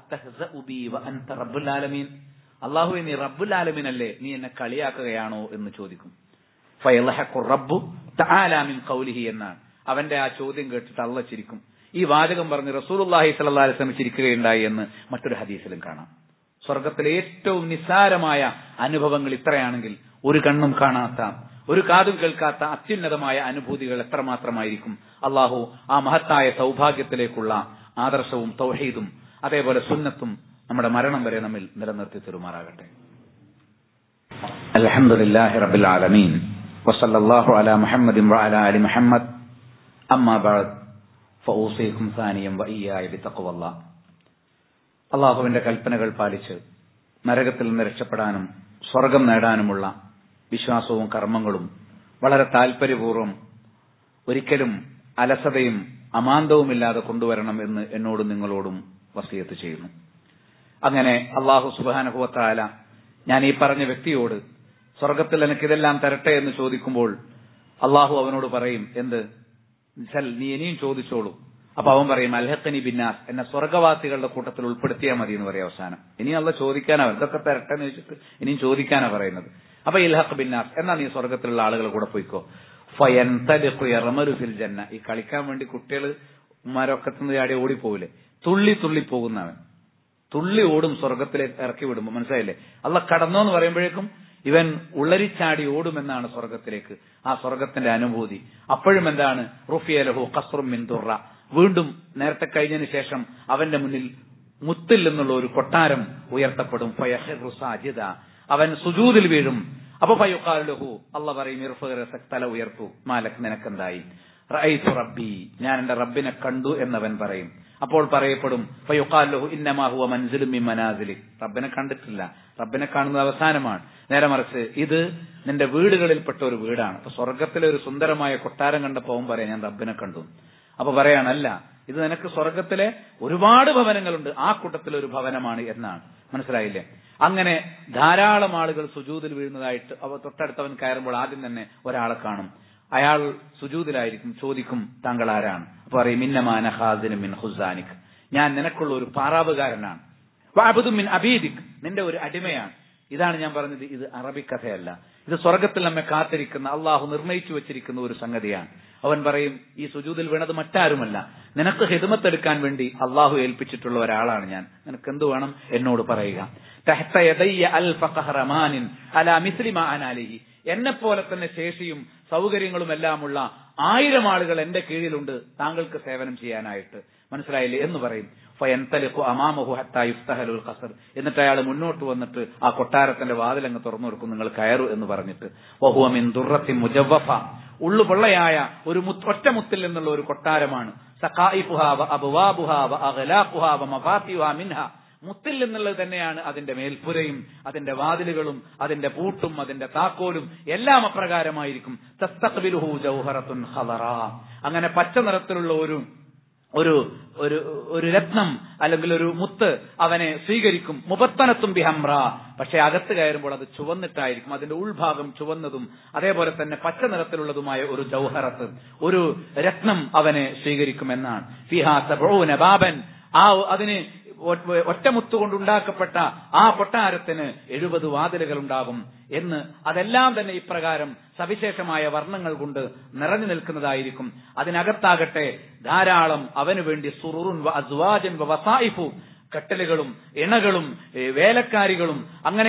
റബ്ബുലാലമീൻ അള്ളാഹു നീ റബ്ബുലാലമീൻ അല്ലേ നീ എന്നെ കളിയാക്കുകയാണോ എന്ന് ചോദിക്കും റബ്ബു തആലാമിൻ ഖൗലിഹി എന്നാണ് അവന്റെ ആ ചോദ്യം കേട്ടിട്ട് അള്ള ചിരിക്കും ഈ വാചകം പറഞ്ഞ് റസൂലുള്ളാഹി സ്വല്ലല്ലാഹി അലൈഹി വസല്ലം ചിരിക്കുകയുണ്ടായി എന്ന് മറ്റൊരു ഹദീസിലും കാണാം സ്വർഗത്തിലെ ഏറ്റവും നിസ്സാരമായ അനുഭവങ്ങൾ ഇത്രയാണെങ്കിൽ ഒരു കണ്ണും കാണാത്ത ഒരു കാതും കേൾക്കാത്ത അത്യുന്നതമായ അനുഭൂതികൾ എത്രമാത്രമായിരിക്കും അള്ളാഹു ആ മഹത്തായ സൗഭാഗ്യത്തിലേക്കുള്ള ആദർശവും തൗഹീദും അതേപോലെ സുന്നത്തും നമ്മുടെ മരണം വരെ നമ്മിൽ നിലനിർത്തി തരുമാറാകട്ടെ അൽഹംദുലില്ലാഹി റബ്ബിൽ ആലമീൻ വസല്ലല്ലാഹു അലാ മുഹമ്മദിൻ വഅലാ അലി മുഹമ്മദ് അമ്മാ ബഅദ് ഫഊസീകും സാനിയം വഇയ്യായ ബിത്തഖ്വല്ലാഹ് അള്ളാഹുവിന്റെ കൽപ്പനകൾ പാലിച്ച് നരകത്തിൽ നിന്ന് രക്ഷപ്പെടാനും സ്വർഗം നേടാനുമുള്ള വിശ്വാസവും കർമ്മങ്ങളും വളരെ താല്പര്യപൂർവ്വം ഒരിക്കലും അലസതയും അമാന്തവുമില്ലാതെ കൊണ്ടുവരണം എന്ന് എന്നോടും നിങ്ങളോടും വസീയത്ത് ചെയ്യുന്നു അങ്ങനെ അള്ളാഹു സുബാനുഭവത്തായ ഞാൻ ഈ പറഞ്ഞ വ്യക്തിയോട് സ്വർഗത്തിൽ എനിക്കിതെല്ലാം തരട്ടെ എന്ന് ചോദിക്കുമ്പോൾ അള്ളാഹു അവനോട് പറയും എന്ത് ചൽ നീ ഇനിയും ചോദിച്ചോളൂ അപ്പൊ അവൻ പറയും അൽഹത്തനി ബിന്നാസ് എന്നെ സ്വർഗവാസികളുടെ കൂട്ടത്തിൽ ഉൾപ്പെടുത്തിയാൽ മതി എന്ന് പറയും അവസാനം ഇനി അല്ല ചോദിക്കാനാ ഇതൊക്കെ തരട്ടെ എന്ന് വെച്ചിട്ട് ഇനിയും ചോദിക്കാനാ പറയുന്നത് അപ്പൊ ഇൽഹഖ് ബിന്നാസ് എന്നാ നീ സ്വർഗത്തിലുള്ള ആളുകൾ കൂടെ പോയിക്കോ ഫയൻതലിൽ ജന്ന ഈ കളിക്കാൻ വേണ്ടി കുട്ടികൾ ഉമ്മാരൊക്കെ ചാടി ഓടിപ്പോവില്ലേ തുള്ളി തുള്ളി പോകുന്നവൻ തുള്ളി ഓടും സ്വർഗത്തിലേക്ക് ഇറക്കി വിടുമ്പോ മനസ്സിലായില്ലേ അല്ല കടന്നോ എന്ന് പറയുമ്പോഴേക്കും ഇവൻ ഉള്ളരിച്ചാടി ഓടുമെന്നാണ് സ്വർഗത്തിലേക്ക് ആ സ്വർഗത്തിന്റെ അനുഭൂതി അപ്പോഴും എന്താണ് റുഫിയലഹു ഖസ്റും മിൻ ദുറ വീണ്ടും നേരത്തെ കഴിഞ്ഞതിന് ശേഷം അവന്റെ മുന്നിൽ മുത്തിൽ നിന്നുള്ള ഒരു കൊട്ടാരം ഉയർത്തപ്പെടും സാജിദ അവൻ സുജൂതിൽ വീഴും അപ്പൊ ഫയുഖാലുഹു അല്ല പറയും ഇർഫുറസക് തല ഉയർത്തു മാലക് നിനക്കെന്തായി റഅയ്തു റബ്ബി ഞാൻ എന്റെ റബ്ബിനെ കണ്ടു എന്നവൻ പറയും അപ്പോൾ പറയപ്പെടും ഫയുഖാലുഹു ഇന്നമാഹുവ മൻസിലും മിൻ മനാസിലി റബ്ബിനെ കണ്ടിട്ടില്ല റബ്ബിനെ കാണുന്നത് അവസാനമാണ് നേരെ മറിച്ച് ഇത് നിന്റെ വീടുകളിൽപ്പെട്ട ഒരു വീടാണ് അപ്പൊ സ്വർഗത്തിലെ ഒരു സുന്ദരമായ കൊട്ടാരം കണ്ടപ്പോ അവൻ പറയാം ഞാൻ റബ്ബിനെ കണ്ടു അപ്പൊ പറയാനല്ല ഇത് നിനക്ക് സ്വർഗത്തിലെ ഒരുപാട് ഭവനങ്ങളുണ്ട് ആ കൂട്ടത്തിലെ ഒരു ഭവനമാണ് എന്നാണ് മനസ്സിലായില്ലേ അങ്ങനെ ധാരാളം ആളുകൾ സുജൂതിൽ വീഴുന്നതായിട്ട് അവ തൊട്ടടുത്തവൻ കയറുമ്പോൾ ആദ്യം തന്നെ ഒരാളെ കാണും അയാൾ സുജൂതിലായിരിക്കും ചോദിക്കും താങ്കൾ ആരാണ് അപ്പൊ പറയും മിന്നമാന ഹാസിനും മിൻ ഹുസാനിക് ഞാൻ നിനക്കുള്ള ഒരു പാറാവുകാരനാണ് വാബുദും മിൻ അബീദിക് നിന്റെ ഒരു അടിമയാണ് ഇതാണ് ഞാൻ പറഞ്ഞത് ഇത് അറബി കഥയല്ല ഇത് സ്വർഗത്തിൽ നമ്മെ കാത്തിരിക്കുന്ന അള്ളാഹു നിർണയിച്ചു വെച്ചിരിക്കുന്ന ഒരു സംഗതിയാണ് അവൻ പറയും ഈ സുജൂതിൽ വീണത് മറ്റാരുമല്ല നിനക്ക് ഹിദമത്തെടുക്കാൻ വേണ്ടി അള്ളാഹു ഏൽപ്പിച്ചിട്ടുള്ള ഒരാളാണ് ഞാൻ നിനക്ക് എന്ത് വേണം എന്നോട് പറയുക എന്നെ പോലെ തന്നെ ശേഷിയും സൗകര്യങ്ങളും എല്ലാമുള്ള ആയിരം ആളുകൾ എന്റെ കീഴിലുണ്ട് താങ്കൾക്ക് സേവനം ചെയ്യാനായിട്ട് മനസ്സിലായില്ലേ എന്ന് പറയും ഫയൻതലിഖു അമാമഹു ഹത്താ യുഫ്തഹലുൽ ഖസർ എന്നിട്ട് അയാൾ മുന്നോട്ട് വന്നിട്ട് ആ കൊട്ടാരത്തിന്റെ വാതിലങ്ങ് തുറന്നു കൊടുക്കും നിങ്ങൾ കയറു എന്ന് പറഞ്ഞിട്ട് വഹുവ മിൻ ദുർറത്തി മുജവ്വഫ ഉള്ളുപൊള്ളയായ ഒരു ഒറ്റമുത്തിൽ നിന്നുള്ള ഒരു കൊട്ടാരമാണ് സഖായിഫുഹാവ അബുവാബുഹാവ അഗലാഖുഹാവ മഫാത്തിഹ മിൻഹ മുത്തിൽ നിന്നുള്ളത് തന്നെയാണ് അതിന്റെ മേൽപ്പുരയും അതിന്റെ വാതിലുകളും അതിന്റെ പൂട്ടും അതിന്റെ താക്കോലും എല്ലാം അപ്രകാരമായിരിക്കും തസ്തഖ്ബിലുഹു ജൗഹറത്തുൻ ഖദറ അങ്ങനെ പച്ച നിറത്തിലുള്ള ഒരു ഒരു ഒരു ഒരു രത്നം അല്ലെങ്കിൽ ഒരു മുത്ത് അവനെ സ്വീകരിക്കും മുബത്തനത്തും ബിഹംറ പക്ഷെ അകത്ത് കയറുമ്പോൾ അത് ചുവന്നിട്ടായിരിക്കും അതിന്റെ ഉൾഭാഗം ചുവന്നതും അതേപോലെ തന്നെ പച്ച നിറത്തിലുള്ളതുമായ ഒരു ജൗഹറത്ത് ഒരു രത്നം അവനെ സ്വീകരിക്കുമെന്നാണ് ഫിഹാ സബഊന ബാബൻ ആ അതിന് ഒറ്റമുത്തുകൊണ്ടുണ്ടാക്കപ്പെട്ട ആ കൊട്ടാരത്തിന് എഴുപത് വാതിലുകൾ ഉണ്ടാകും എന്ന് അതെല്ലാം തന്നെ ഇപ്രകാരം സവിശേഷമായ വർണ്ണങ്ങൾ കൊണ്ട് നിറഞ്ഞു നിൽക്കുന്നതായിരിക്കും അതിനകത്താകട്ടെ ധാരാളം അവനു വേണ്ടി സുറുറുൻ അസ്വാജൻ വസായിഫു കട്ടലുകളും ഇണകളും വേലക്കാരികളും അങ്ങനെ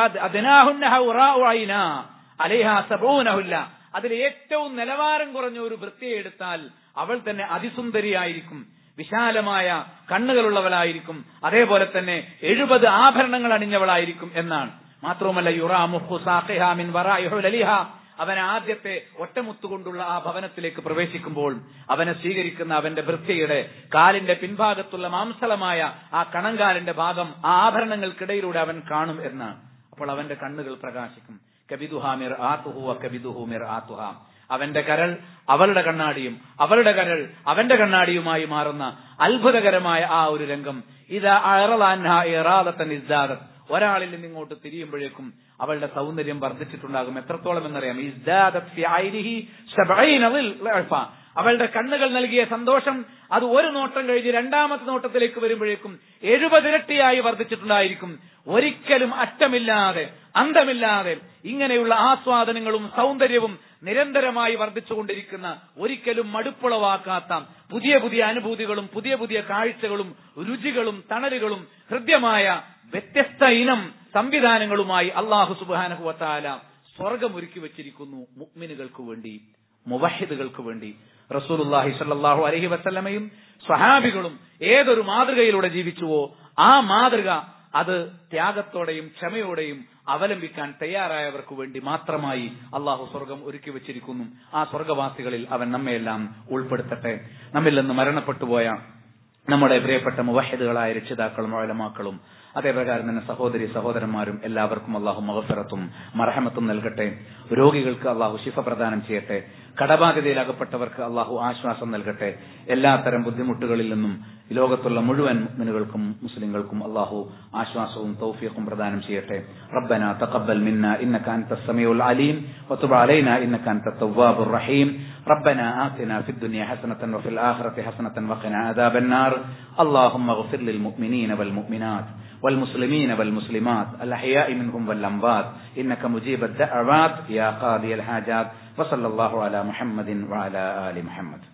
അതിൽ ഏറ്റവും നിലവാരം കുറഞ്ഞ ഒരു വൃത്തിയെ എടുത്താൽ അവൾ തന്നെ അതിസുന്ദരിയായിരിക്കും വിശാലമായ കണ്ണുകളുള്ളവളായിരിക്കും അതേപോലെ തന്നെ എഴുപത് ആഭരണങ്ങൾ അണിഞ്ഞവളായിരിക്കും എന്നാണ് മാത്രവുമല്ല യുറാമുഹുസാഖിഹാമിൻ വറായുഹുലലിഹ അവൻ ആദ്യത്തെ ഒറ്റമുത്തുകൊണ്ടുള്ള ആ ഭവനത്തിലേക്ക് പ്രവേശിക്കുമ്പോൾ അവനെ സ്വീകരിക്കുന്ന അവന്റെ വൃത്തിയുടെ കാലിന്റെ പിൻഭാഗത്തുള്ള മാംസളമായ ആ കണങ്കാലിന്റെ ഭാഗം ആ ആഭരണങ്ങൾക്കിടയിലൂടെ അവൻ കാണും എന്നാണ് അപ്പോൾ അവന്റെ കണ്ണുകൾ പ്രകാശിക്കും കബിദുഹാമിർ ആത്തുഹുവ കബിദുഹുമിർ ആത്തുഹ അവന്റെ കരൾ അവളുടെ കണ്ണാടിയും അവളുടെ കരൾ അവന്റെ കണ്ണാടിയുമായി മാറുന്ന അത്ഭുതകരമായ ആ ഒരു രംഗം ഇതാ ഇറാദത്തൻ ഇസ്ദാദത്ത് ഒരാളിൽ നിന്ന് ഇങ്ങോട്ട് തിരിയുമ്പോഴേക്കും അവളുടെ സൗന്ദര്യം വർദ്ധിച്ചിട്ടുണ്ടാകും എത്രത്തോളം എന്നറിയാം ഇസ്ദാദത്ത് ഫി ഐനിഹി സബഈന ളിൽഅഫ. അവളുടെ കണ്ണുകൾ നൽകിയ സന്തോഷം അത് ഒരു നോട്ടം കഴിഞ്ഞ് രണ്ടാമത്തെ നോട്ടത്തിലേക്ക് വരുമ്പോഴേക്കും എഴുപതിരട്ടിയായി വർദ്ധിച്ചിട്ടുണ്ടായിരിക്കും ഒരിക്കലും അറ്റമില്ലാതെ അന്തമില്ലാതെ ഇങ്ങനെയുള്ള ആസ്വാദനങ്ങളും സൗന്ദര്യവും നിരന്തരമായി വർദ്ധിച്ചുകൊണ്ടിരിക്കുന്ന ഒരിക്കലും മടുപ്പുളവാക്കാത്ത പുതിയ പുതിയ അനുഭൂതികളും പുതിയ പുതിയ കാഴ്ചകളും രുചികളും തണലുകളും ഹൃദ്യമായ വ്യത്യസ്ത ഇനം സംവിധാനങ്ങളുമായി അള്ളാഹു സുബാനഹുവത്താല സ്വർഗം ഒരുക്കി വെച്ചിരിക്കുന്നു മുഅ്മിനുകൾക്ക് വേണ്ടി മുവഹിദുകൾക്ക് വേണ്ടി റസൂലുള്ളാഹി സ്വല്ലല്ലാഹു അലൈഹി വസല്ലമയും സ്വഹാബികളും ഏതൊരു മാതൃകയിലൂടെ ജീവിച്ചുവോ ആ മാതൃക അത് ത്യാഗത്തോടെയും ക്ഷമയോടെയും അവലംബിക്കാൻ തയ്യാറായവർക്ക് വേണ്ടി മാത്രമായി അള്ളാഹു സ്വർഗം ഒരുക്കി വെച്ചിരിക്കുന്നു ആ സ്വർഗവാസികളിൽ അവൻ നമ്മയെല്ലാം ഉൾപ്പെടുത്തട്ടെ നമ്മിൽ നിന്ന് മരണപ്പെട്ടുപോയ നമ്മുടെ പ്രിയപ്പെട്ട മുവഹിദുകളായ രക്ഷിതാക്കളും അഴലമാക്കളും അതേപ്രകാരം തന്നെ സഹോദരി സഹോദരന്മാരും എല്ലാവർക്കും അള്ളാഹു മഹഫറത്തും മറഹമത്തും നൽകട്ടെ രോഗികൾക്ക് അള്ളാഹു ശിഫ പ്രദാനം ചെയ്യട്ടെ കടബാധ്യതയിൽ അകപ്പെട്ടവർക്ക് അള്ളാഹു ആശ്വാസം നൽകട്ടെ എല്ലാത്തരം ബുദ്ധിമുട്ടുകളിൽ നിന്നും ഈ ലോകത്തുള്ള മുഴുവൻ മുഅ്മിനുകൾക്കും മുസ്ലിങ്ങൾക്കും അള്ളാഹു ആശ്വാസവും തൗഫീഖും പ്രദാനം ചെയ്യട്ടെ റബ്ബന തഖബ്ബൽ മിന്ന ഇന്നക അൻത സമീഉൽ അലീം വതുബ് അലൈന ഇന്നക അൻത തവ്വാബുർ റഹീം ربنا آتنا في الدنيا حسنة وفي الآخرة حسنة وقنا عذاب النار اللهم اغفر للمؤمنين والمؤمنات والمسلمين والمسلمات الأحياء منهم والأموات إنك مجيب الدعوات يا قاضي الحاجات وصلى الله على محمد وعلى آل محمد